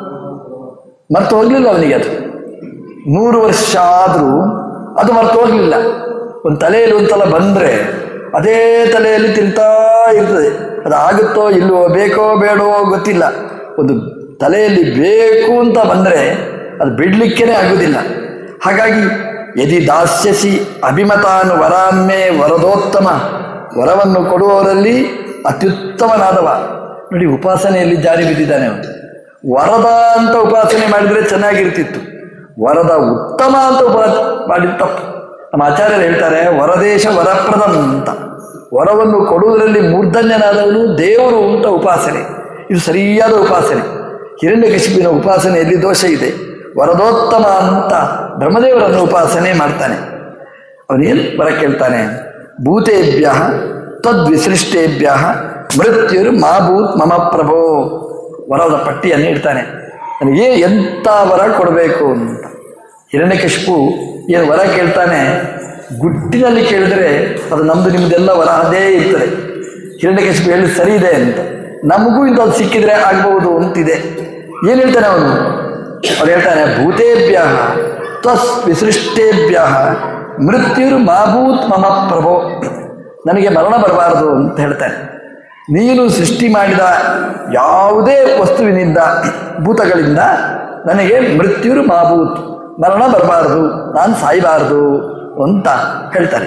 ಮರ್ತು ಹೋಗಲಿಲ್ಲ ಅವನಿಗೆ ಅದು ನೂರು ವರ್ಷ ಆದರೂ ಅದು ಮರ್ತು ಹೋಗಲಿಲ್ಲ ಒಂದು ತಲೆಯಲ್ಲಿ ಒಂದ್ಸಲ ಬಂದರೆ ಅದೇ ತಲೆಯಲ್ಲಿ ತಿಂತಾ ಇರ್ತದೆ ಅದು ಆಗುತ್ತೋ ಇಲ್ಲವೋ ಬೇಕೋ ಬೇಡವೋ ಗೊತ್ತಿಲ್ಲ ಒಂದು ತಲೆಯಲ್ಲಿ ಬೇಕು ಅಂತ ಬಂದರೆ ಅದು ಬಿಡಲಿಕ್ಕೇ ಆಗುವುದಿಲ್ಲ ಹಾಗಾಗಿ ಯದಿ ದಾಸ್ಯಸಿ ಅಭಿಮತಾನ್ ವರಾನ್ಮೇ ವರದೋತ್ತಮ ವರವನ್ನು ಕೊಡುವವರಲ್ಲಿ ಅತ್ಯುತ್ತಮನಾದವ ನೋಡಿ ಉಪಾಸನೆಯಲ್ಲಿ ಜಾರಿ ಬಿದ್ದಿದ್ದಾನೆ ಅವನು ವರದ ಅಂತ ಉಪಾಸನೆ ಮಾಡಿದರೆ ಚೆನ್ನಾಗಿರ್ತಿತ್ತು ವರದ ಉತ್ತಮ ಅಂತ ಉಪ ಮಾಡಿದ ತಪ್ಪು ನಮ್ಮ ಆಚಾರ್ಯರು ಹೇಳ್ತಾರೆ ವರದೇಶ ವರಪ್ರದಂ ಅಂತ ವರವನ್ನು ಕೊಡುವುದರಲ್ಲಿ ಮೂರ್ಧನ್ಯನಾದವನು ದೇವರು ಅಂತ ಉಪಾಸನೆ ಇದು ಸರಿಯಾದ ಉಪಾಸನೆ ಹಿರಣ್ಯಕಶಿಪಿನ ಉಪಾಸನೆಯಲ್ಲಿ ದೋಷ ಇದೆ ವರದೋತ್ತಮ ಅಂತ ಬ್ರಹ್ಮದೇವರನ್ನು ಉಪಾಸನೆ ಮಾಡ್ತಾನೆ ಅವನೇನು ವರ ಕೇಳ್ತಾನೆ ಭೂತೇಭ್ಯ ತದ್ವಿಸೃಷ್ಟೇಭ್ಯ ಮೃತ್ಯುರ್ ಮಾಭೂತ್ ಮಮ ಪ್ರಭೋ ವರದ ಪಟ್ಟಿಯನ್ನು ಇಡ್ತಾನೆ ನನಗೆ ಎಂಥ ವರ ಕೊಡಬೇಕು ಅಂತ ಹಿರಣ್ಯಕಶಿಪು ಏನು ವರ ಕೇಳ್ತಾನೆ ಗುಟ್ಟಿನಲ್ಲಿ ಕೇಳಿದ್ರೆ ಅದು ನಮ್ಮದು ನಿಮ್ಮದೆಲ್ಲ ವರ ಅದೇ ಇರ್ತದೆ ಹಿರಣ್ಯಕಶಿಪು ಹೇಳಿ ಸರಿ ಇದೆ ಅಂತ ನಮಗೂ ಇಂಥದ್ದು ಸಿಕ್ಕಿದ್ರೆ ಆಗ್ಬಹುದು ಅಂತಿದೆ ಏನು ಹೇಳ್ತಾನೆ ಅವನು ಅವ್ರು ಹೇಳ್ತಾನೆ ಭೂತೇಭ್ಯ ತ್ವಸ್ ವಿಸೃಷ್ಟೇಭ್ಯ ಮೃತ್ಯುರ್ ಮಾಭೂತ್ ಮಮ ಪ್ರಭೋ ನನಗೆ ಮರಣ ಬರಬಾರದು ಅಂತ ಹೇಳ್ತಾನೆ ನೀನು ಸೃಷ್ಟಿ ಮಾಡಿದ ಯಾವುದೇ ವಸ್ತುವಿನಿಂದ ಭೂತಗಳಿಂದ ನನಗೆ ಮೃತ್ಯುರು ಮಾಭೂತ್ ಮರಣ ಬರಬಾರದು ನಾನು ಸಾಯಬಾರದು ಅಂತ ಹೇಳ್ತಾರೆ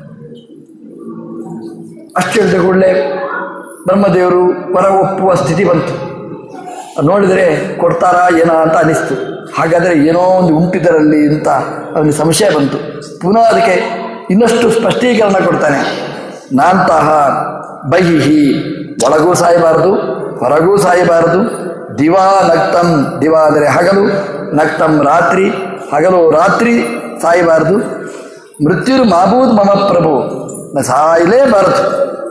ಅಷ್ಟು ಹೇಳಿದ ಕೂಡಲೇ ಬ್ರಹ್ಮದೇವರು ವರ ಒಪ್ಪುವ ಸ್ಥಿತಿ ಬಂತು ನೋಡಿದರೆ ಕೊಡ್ತಾರಾ ಏನೋ ಅಂತ ಅನಿಸ್ತು ಹಾಗಾದರೆ ಏನೋ ಒಂದು ಉಂಟಿದರಲ್ಲಿ ಅಂತ ಅವನಿಗೆ ಸಂಶಯ ಬಂತು ಪುನಃ ಅದಕ್ಕೆ ಇನ್ನಷ್ಟು ಸ್ಪಷ್ಟೀಕರಣ ಕೊಡ್ತಾನೆ ನಾಂತಹ ಬಹಿಹಿ ಒಳಗೂ ಸಾಯಬಾರದು ಹೊರಗೂ ಸಾಯಬಾರದು ದಿವಾ ನಕ್ತಂ ದಿವಾ ಅಂದರೆ ಹಗಲು ನಕ್ತಂ ರಾತ್ರಿ ಹಗಲು ರಾತ್ರಿ ಸಾಯಬಾರದು ಮೃತ್ಯುರು ಮಾಬೂದ್ ಮಮ ಪ್ರಭು ನ ಸಾಯಲೇಬಾರದು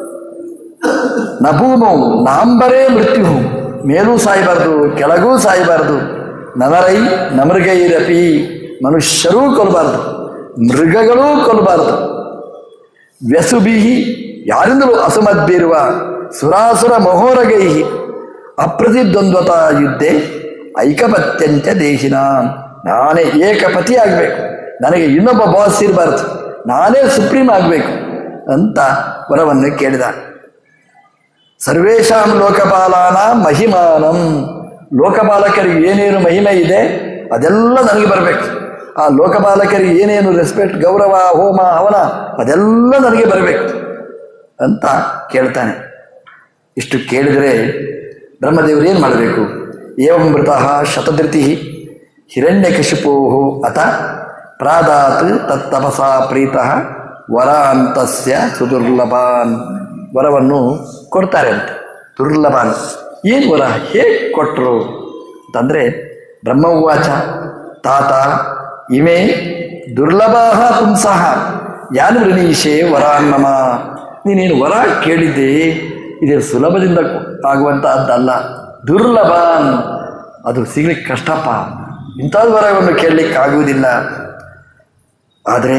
ನ ಭೂಮೌ ನಾಂಬರೇ ಮೃತ್ಯು ಮೇಲೂ ಸಾಯಬಾರ್ದು ಕೆಳಗೂ ಸಾಯಬಾರ್ದು ನವರೈ ನಮೃಗೈರಪಿ ಮನುಷ್ಯರೂ ಕೊಲ್ಲಬಾರ್ದು ಮೃಗಗಳೂ ಕೊಲ್ಲಬಾರ್ದು ವ್ಯಸುಬಿಹಿ ಯಾರಿಂದಲೂ ಅಸುಮದ್ಬಿರುವ ಸುರಾಸುರ ಮಹೋರಗೈಹಿ ಅಪ್ರತಿದ್ವಂದ್ವತ ಯುದ್ಧೆ ಐಕಪತ್ಯಂಚ ದೇಹಿನ ನಾನೇ ಏಕಪತಿ ಆಗಬೇಕು ನನಗೆ ಇನ್ನೊಬ್ಬ ಬಾಸ್ ಇರಬಾರ್ದು ನಾನೇ ಸುಪ್ರೀಂ ಆಗಬೇಕು ಅಂತ ವರವನ್ನು ಕೇಳಿದ ಸರ್ವೇಶಾಂ ಲೋಕಪಾಲಾನ ಮಹಿಮಾನಂ ಲೋಕಪಾಲಕರಿಗೆ ಏನೇನು ಮಹಿಮೆ ಇದೆ ಅದೆಲ್ಲ ನನಗೆ ಬರಬೇಕು ಆ ಲೋಕಪಾಲಕರಿಗೆ ಏನೇನು ರೆಸ್ಪೆಕ್ಟ್ ಗೌರವ ಹೋಮ ಹವನ ಅದೆಲ್ಲ ನನಗೆ ಬರಬೇಕು ಅಂತ ಕೇಳ್ತಾನೆ ಇಷ್ಟು ಕೇಳಿದರೆ ಬ್ರಹ್ಮದೇವರು ಏನು ಮಾಡಬೇಕು ಏವಂ ಮೃತಃ ಶತಧೃತಿ ಹಿರಣ್ಯಕಶಿಪೋ ಅತ ಪ್ರಾದಾತ್ ತತ್ತಪಸಾ ಪ್ರೀತಃ ವರ ಅಂತಸ್ಯ ಸುದುರ್ಲಭಾನ್ ವರವನ್ನು ಕೊಡ್ತಾರೆ ಅಂತ ದುರ್ಲಭಾನ್ ಏನು ವರ ಹೇಗೆ ಕೊಟ್ಟರು ಅಂತಂದರೆ ಬ್ರಹ್ಮವಾಚ ತಾತ ಇಮೇ ದುರ್ಲಭಾ ಪುಂಸಃ ಯಾನು ವೃಣೀಶೆ ವರಾನ್ನಮ ನೀನೇನು ವರ ಕೇಳಿದ್ದೆ ಇದು ಸುಲಭದಿಂದ ಆಗುವಂತಹದ್ದಲ್ಲ ದುರ್ಲಭಾನ್ ಅದು ಸಿಗ್ಲಿಕ್ಕೆ ಕಷ್ಟಪ್ಪ ಇಂಥದ್ದು ವರವನ್ನು ಕೇಳಲಿಕ್ಕೆ ಆಗುವುದಿಲ್ಲ ಆದರೆ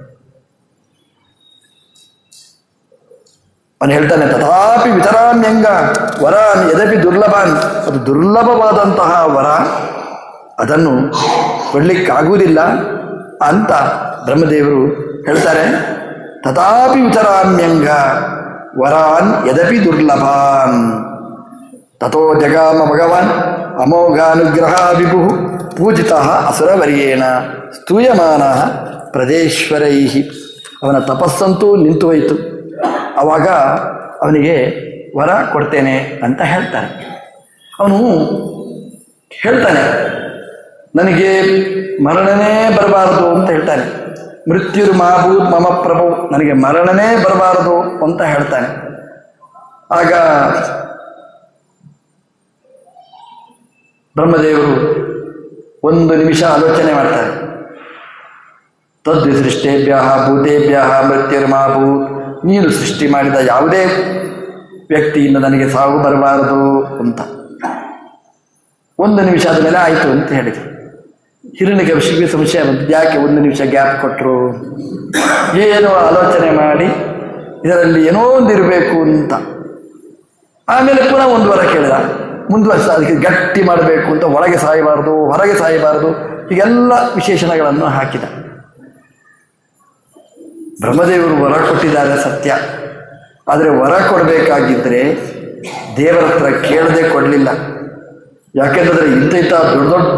ಅವನು ಹೇಳ್ತಾನೆ ತಥಾಪಿ ವಿತರಾಮ್ಯಂಗ ವರಾನ್ ಯದಪಿ ದುರ್ಲಭಾನ್ ಅದು ದುರ್ಲಭವಾದಂತಹ ವರ ಅದನ್ನು ಕೊಡ್ಲಿಕ್ಕಾಗುವುದಿಲ್ಲ ಅಂತ ಬ್ರಹ್ಮದೇವರು ಹೇಳ್ತಾರೆ ತಥಾಪಿ ವಿತರಾಮ್ಯಂಗ ವರಾನ್ ಯದಪಿ ದುರ್ಲಭಾನ್ ತಥೋ ಜಗಾಮ ಭಗವಾನ್ ಅಮೋಘಾನುಗ್ರಹ ವಿಭು ಪೂಜಿತ ಅಸುರವರ್ಯೇಣ ಸ್ತೂಯಮಾನ ಪ್ರದೇಶ್ವರೈ ಅವನ ತಪಸ್ಸಂತೂ ನಿಂತು ಹೋಯಿತು ಆವಾಗ ಅವನಿಗೆ ವರ ಕೊಡ್ತೇನೆ ಅಂತ ಹೇಳ್ತಾರೆ ಅವನು ಹೇಳ್ತಾನೆ ನನಗೆ ಮರಣನೇ ಬರಬಾರದು ಅಂತ ಹೇಳ್ತಾನೆ ಮೃತ್ಯುರ್ ಮಾಭೂತ್ ಮಮ ಪ್ರಭು ನನಗೆ ಮರಣನೇ ಬರಬಾರದು ಅಂತ ಹೇಳ್ತಾನೆ ಆಗ ಬ್ರಹ್ಮದೇವರು ಒಂದು ನಿಮಿಷ ಆಲೋಚನೆ ಮಾಡ್ತಾರೆ ತದ್ವಿಸೃಷ್ಟೇಭ್ಯ ಭೂತೇಭ್ಯ ಮೃತ್ಯುರ್ಮಾಭೂತ್ ನೀನು ಸೃಷ್ಟಿ ಮಾಡಿದ ಯಾವುದೇ ವ್ಯಕ್ತಿಯಿಂದ ನನಗೆ ಸಾವು ಬರಬಾರದು ಅಂತ ಒಂದು ನಿಮಿಷ ಆದಮೇಲೆ ಆಯಿತು ಅಂತ ಹೇಳಿದರು ಹಿರಣ್ಯಕಶಿಗೆ ಸಂಶಯ ಬಂತು ಯಾಕೆ ಒಂದು ನಿಮಿಷ ಗ್ಯಾಪ್ ಕೊಟ್ಟರು ಏನೋ ಆಲೋಚನೆ ಮಾಡಿ ಇದರಲ್ಲಿ ಏನೋ ಒಂದು ಇರಬೇಕು ಅಂತ ಆಮೇಲೆ ಪುನಃ ಒಂದು ವಾರ ಕೇಳಿದ ಮುಂದುವರಿಸ ಅದಕ್ಕೆ ಗಟ್ಟಿ ಮಾಡಬೇಕು ಅಂತ ಒಳಗೆ ಸಾಯಬಾರದು ಹೊರಗೆ ಸಾಯಬಾರದು ಹೀಗೆಲ್ಲ ವಿಶೇಷಣಗಳನ್ನು ಹಾಕಿದ ಬ್ರಹ್ಮದೇವರು ವರ ಕೊಟ್ಟಿದ್ದಾರೆ ಸತ್ಯ ಆದರೆ ವರ ಕೊಡಬೇಕಾಗಿದ್ದರೆ ದೇವರ ಹತ್ರ ಕೇಳದೆ ಕೊಡಲಿಲ್ಲ ಯಾಕೆಂದರೆ ಇಂಥ ಇಂಥ ದೊಡ್ಡ ದೊಡ್ಡ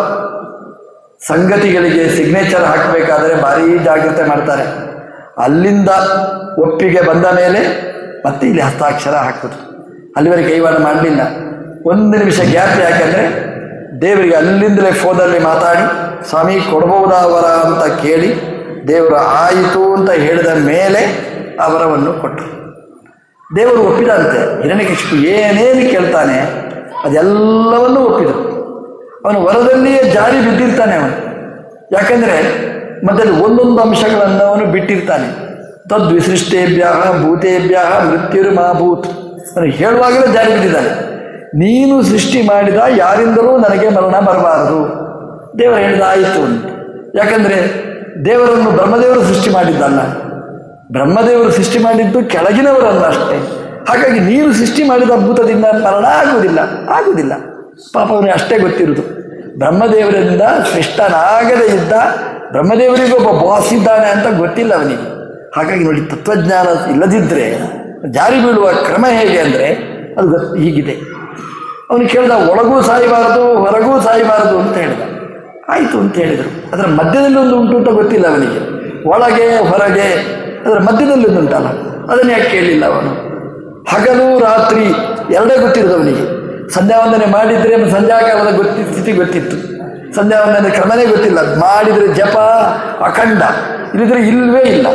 ಸಂಗತಿಗಳಿಗೆ ಸಿಗ್ನೇಚರ್ ಹಾಕಬೇಕಾದರೆ ಭಾರೀ ಜಾಗ್ರತೆ ಮಾಡ್ತಾರೆ ಅಲ್ಲಿಂದ ಒಪ್ಪಿಗೆ ಬಂದ ಮೇಲೆ ಮತ್ತೆ ಇಲ್ಲಿ ಹಸ್ತಾಕ್ಷರ ಹಾಕೋದು ಅಲ್ಲಿವರೆಗೆ ಕೈವಾಡ ಮಾಡಲಿಲ್ಲ ಒಂದು ನಿಮಿಷ ಗ್ಯಾಪ್ ಯಾಕೆಂದರೆ ದೇವರಿಗೆ ಅಲ್ಲಿಂದಲೇ ಫೋನಲ್ಲಿ ಮಾತಾಡಿ ಸ್ವಾಮಿ ಕೊಡ್ಬೋದಾ ವರ ಅಂತ ಕೇಳಿ ದೇವರು ಆಯಿತು ಅಂತ ಹೇಳಿದ ಮೇಲೆ ಆ ವರವನ್ನು ಕೊಟ್ಟರು ದೇವರು ಒಪ್ಪಿದಂತೆ ಹಿರಣ್ಯಕಶಿಪು ಏನೇನು ಕೇಳ್ತಾನೆ ಅದೆಲ್ಲವನ್ನೂ ಒಪ್ಪಿದರು ಅವನು ವರದಲ್ಲಿಯೇ ಜಾರಿ ಬಿದ್ದಿರ್ತಾನೆ ಅವನು ಯಾಕೆಂದರೆ ಮಧ್ಯದಲ್ಲಿ ಒಂದೊಂದು ಅಂಶಗಳನ್ನು ಅವನು ಬಿಟ್ಟಿರ್ತಾನೆ ತದ್ವಿಸೃಷ್ಟೇಭ್ಯ ಭೂತೇಭ್ಯ ಮೃತ್ಯುರ್ಮಾಭೂತ್ ಅವನು ಹೇಳುವಾಗಲೇ ಜಾರಿ ಬಿದ್ದಿದ್ದಾನೆ ನೀನು ಸೃಷ್ಟಿ ಮಾಡಿದ ಯಾರಿಂದಲೂ ನನಗೆ ಮರಣ ಬರಬಾರದು ದೇವರು ಹೇಳಿದ ಆಯಿತು ಅಂತ ಯಾಕಂದರೆ ದೇವರನ್ನು ಬ್ರಹ್ಮದೇವರು ಸೃಷ್ಟಿ ಮಾಡಿದ್ದಲ್ಲ ಬ್ರಹ್ಮದೇವರು ಸೃಷ್ಟಿ ಮಾಡಿದ್ದು ಕೆಳಗಿನವರಲ್ಲ ಅಷ್ಟೇ ಹಾಗಾಗಿ ನೀನು ಸೃಷ್ಟಿ ಮಾಡಿದ ಅದ್ಭುತದಿಂದ ಮರಣ ಆಗುವುದಿಲ್ಲ ಆಗುವುದಿಲ್ಲ ಪಾಪ ಅವನಿಗೆ ಅಷ್ಟೇ ಗೊತ್ತಿರುವುದು ಬ್ರಹ್ಮದೇವರಿಂದ ಸೃಷ್ಟನಾಗದೇ ಇದ್ದ ಬ್ರಹ್ಮದೇವರಿಗೊಬ್ಬ ಬಾಸ್ ಇದ್ದಾನೆ ಅಂತ ಗೊತ್ತಿಲ್ಲ ಅವನಿಗೆ ಹಾಗಾಗಿ ನೋಡಿ ತತ್ವಜ್ಞಾನ ಇಲ್ಲದಿದ್ದರೆ ಜಾರಿ ಬೀಳುವ ಕ್ರಮ ಹೇಗೆ ಅಂದರೆ ಅದು ಗೊತ್ತು ಹೀಗಿದೆ ಅವನು ಕೇಳಿದ ಒಳಗೂ ಸಾಯಬಾರದು ಹೊರಗೂ ಸಾಯಬಾರದು ಅಂತ ಹೇಳಿದ ಆಯಿತು ಅಂತ ಹೇಳಿದರು ಅದರ ಮಧ್ಯದಲ್ಲಿ ಒಂದು ಉಂಟು ಅಂತ ಗೊತ್ತಿಲ್ಲ ಅವನಿಗೆ ಒಳಗೆ ಹೊರಗೆ ಅದರ ಮಧ್ಯದಲ್ಲಿ ಒಂದು ಉಂಟಲ್ಲ ಅದನ್ನು ಯಾಕೆ ಕೇಳಲಿಲ್ಲ ಅವನು ಹಗಲು ರಾತ್ರಿ ಎರಡೇ ಗೊತ್ತಿರೋದು ಅವನಿಗೆ ಸಂಧ್ಯಾ ವಂದನೆ ಮಾಡಿದರೆ ಸಂಧ್ಯಾಕಾಲದ ಗೊತ್ತಿ ಸ್ಥಿತಿ ಗೊತ್ತಿತ್ತು ಸಂಧ್ಯಾ ವಂದನೆ ಕ್ರಮನೇ ಗೊತ್ತಿಲ್ಲ ಮಾಡಿದರೆ ಜಪ ಅಖಂಡ ಇಲ್ಲಿದ್ರೆ ಇಲ್ಲವೇ ಇಲ್ಲ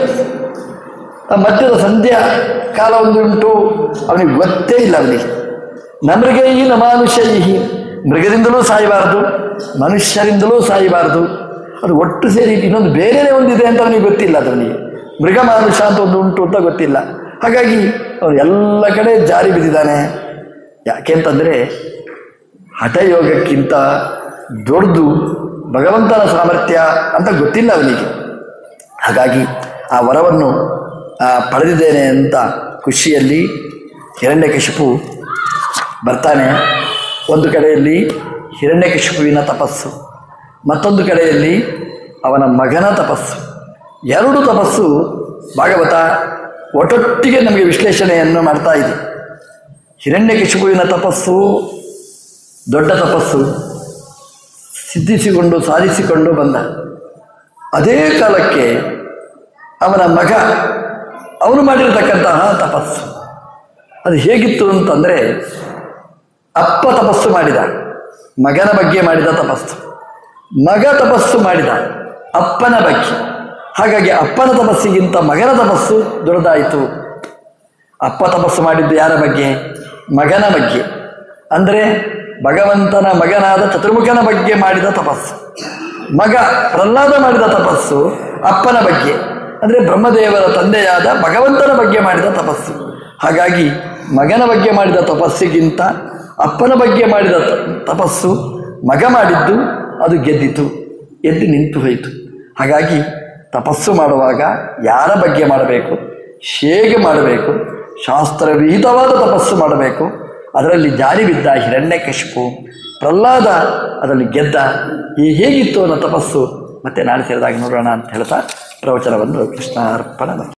ಆ ಮಧ್ಯದ ಸಂಧ್ಯಾ ಕಾಲ ಒಂದು ಉಂಟು ಅವನಿಗೆ ಗೊತ್ತೇ ಇಲ್ಲ ಅವನಿಗೆ ನಮಗೆ ಈ ನಮಾನುಷ್ಯ ಈ ಮೃಗದಿಂದಲೂ ಸಾಯಬಾರದು ಮನುಷ್ಯರಿಂದಲೂ ಸಾಯಬಾರದು ಅದು ಒಟ್ಟು ಸೇರಿ ಇನ್ನೊಂದು ಬೇರೆನೇ ಒಂದಿದೆ ಅಂತ ಅವನಿಗೆ ಗೊತ್ತಿಲ್ಲ ಅದವನಿಗೆ ಮೃಗ ಮಾನುಷ ಅಂತ ಒಂದು ಉಂಟು ಅಂತ ಗೊತ್ತಿಲ್ಲ ಹಾಗಾಗಿ ಅವನು ಎಲ್ಲ ಕಡೆ ಜಾರಿ ಬಿದ್ದಿದ್ದಾನೆ ಯಾಕೆಂತಂದರೆ ಹಠಯೋಗಕ್ಕಿಂತ ದೊಡ್ಡದು ಭಗವಂತನ ಸಾಮರ್ಥ್ಯ ಅಂತ ಗೊತ್ತಿಲ್ಲ ಅವನಿಗೆ ಹಾಗಾಗಿ ಆ ವರವನ್ನು ಆ, ಪಡೆದಿದ್ದೇನೆ ಅಂತ ಖುಷಿಯಲ್ಲಿ ಹಿರಣ್ಯಕಶಿಪು ಬರ್ತಾನೆ ಒಂದು ಕಡೆಯಲ್ಲಿ ಹಿರಣ್ಯಕಶಿಪುವಿನ ತಪಸ್ಸು ಮತ್ತೊಂದು ಕಡೆಯಲ್ಲಿ ಅವನ ಮಗನ ತಪಸ್ಸು ಎರಡು ತಪಸ್ಸು ಭಾಗವತ ಒಟ್ಟೊಟ್ಟಿಗೆ ನಮಗೆ ವಿಶ್ಲೇಷಣೆಯನ್ನು ಮಾಡ್ತಾ ಇದೆ ಹಿರಣ್ಯಕಶಿಪುವಿನ ತಪಸ್ಸು ದೊಡ್ಡ ತಪಸ್ಸು ಸಿದ್ಧಿಸಿಕೊಂಡು ಸಾಧಿಸಿಕೊಂಡು ಬಂದ ಅದೇ ಕಾಲಕ್ಕೆ ಅವನ ಮಗ ಅವನು ಮಾಡಿರತಕ್ಕಂತಹ ತಪಸ್ಸು ಅದು ಹೇಗಿತ್ತು ಅಂತಂದರೆ ಅಪ್ಪ ತಪಸ್ಸು ಮಾಡಿದ ಮಗನ ಬಗ್ಗೆ ಮಾಡಿದ ತಪಸ್ಸು ಮಗ ತಪಸ್ಸು ಮಾಡಿದ ಅಪ್ಪನ ಬಗ್ಗೆ ಹಾಗಾಗಿ ಅಪ್ಪನ ತಪಸ್ಸಿಗಿಂತ ಮಗನ ತಪಸ್ಸು ದೊಡ್ಡದಾಯಿತು ಅಪ್ಪ ತಪಸ್ಸು ಮಾಡಿದ್ದು ಯಾರ ಬಗ್ಗೆ ಮಗನ ಬಗ್ಗೆ ಅಂದರೆ ಭಗವಂತನ ಮಗನಾದ ಚತುರ್ಮುಖನ ಬಗ್ಗೆ ಮಾಡಿದ ತಪಸ್ಸು ಮಗ ಪ್ರಹ್ಲಾದ ಮಾಡಿದ ತಪಸ್ಸು ಅಪ್ಪನ ಬಗ್ಗೆ ಅಂದರೆ ಬ್ರಹ್ಮದೇವರ ತಂದೆಯಾದ ಭಗವಂತನ ಬಗ್ಗೆ ಮಾಡಿದ ತಪಸ್ಸು ಹಾಗಾಗಿ ಮಗನ ಬಗ್ಗೆ ಮಾಡಿದ ತಪಸ್ಸಿಗಿಂತ ಅಪ್ಪನ ಬಗ್ಗೆ ಮಾಡಿದ ತ- ತಪಸ್ಸು ಮಗ ಮಾಡಿದ್ದು ಅದು ಗೆದ್ದಿತು ಎದ್ದು ನಿಂತು ಹೋಯಿತು ಹಾಗಾಗಿ ತಪಸ್ಸು ಮಾಡುವಾಗ ಯಾರ ಬಗ್ಗೆ ಮಾಡಬೇಕು ಹೇಗೆ ಮಾಡಬೇಕು ಶಾಸ್ತ್ರವಿಹಿತವಾದ ತಪಸ್ಸು ಮಾಡಬೇಕು ಅದರಲ್ಲಿ ಜಾರಿ ಬಿದ್ದ ಹಿರಣ್ಯಕಶಿಪು ಪ್ರಹ್ಲಾದ ಅದರಲ್ಲಿ ಗೆದ್ದ ಈ ಹೇಗಿತ್ತು ಅನ್ನೋ ತಪಸ್ಸು ಮತ್ತೆ ನಾಳೆ ಸೇರಿದಾಗ ನೋಡೋಣ ಅಂತ ಹೇಳ್ತಾ ಪ್ರವಚನವನ್ನು ಕೃಷ್ಣ ಅರ್ಪಣ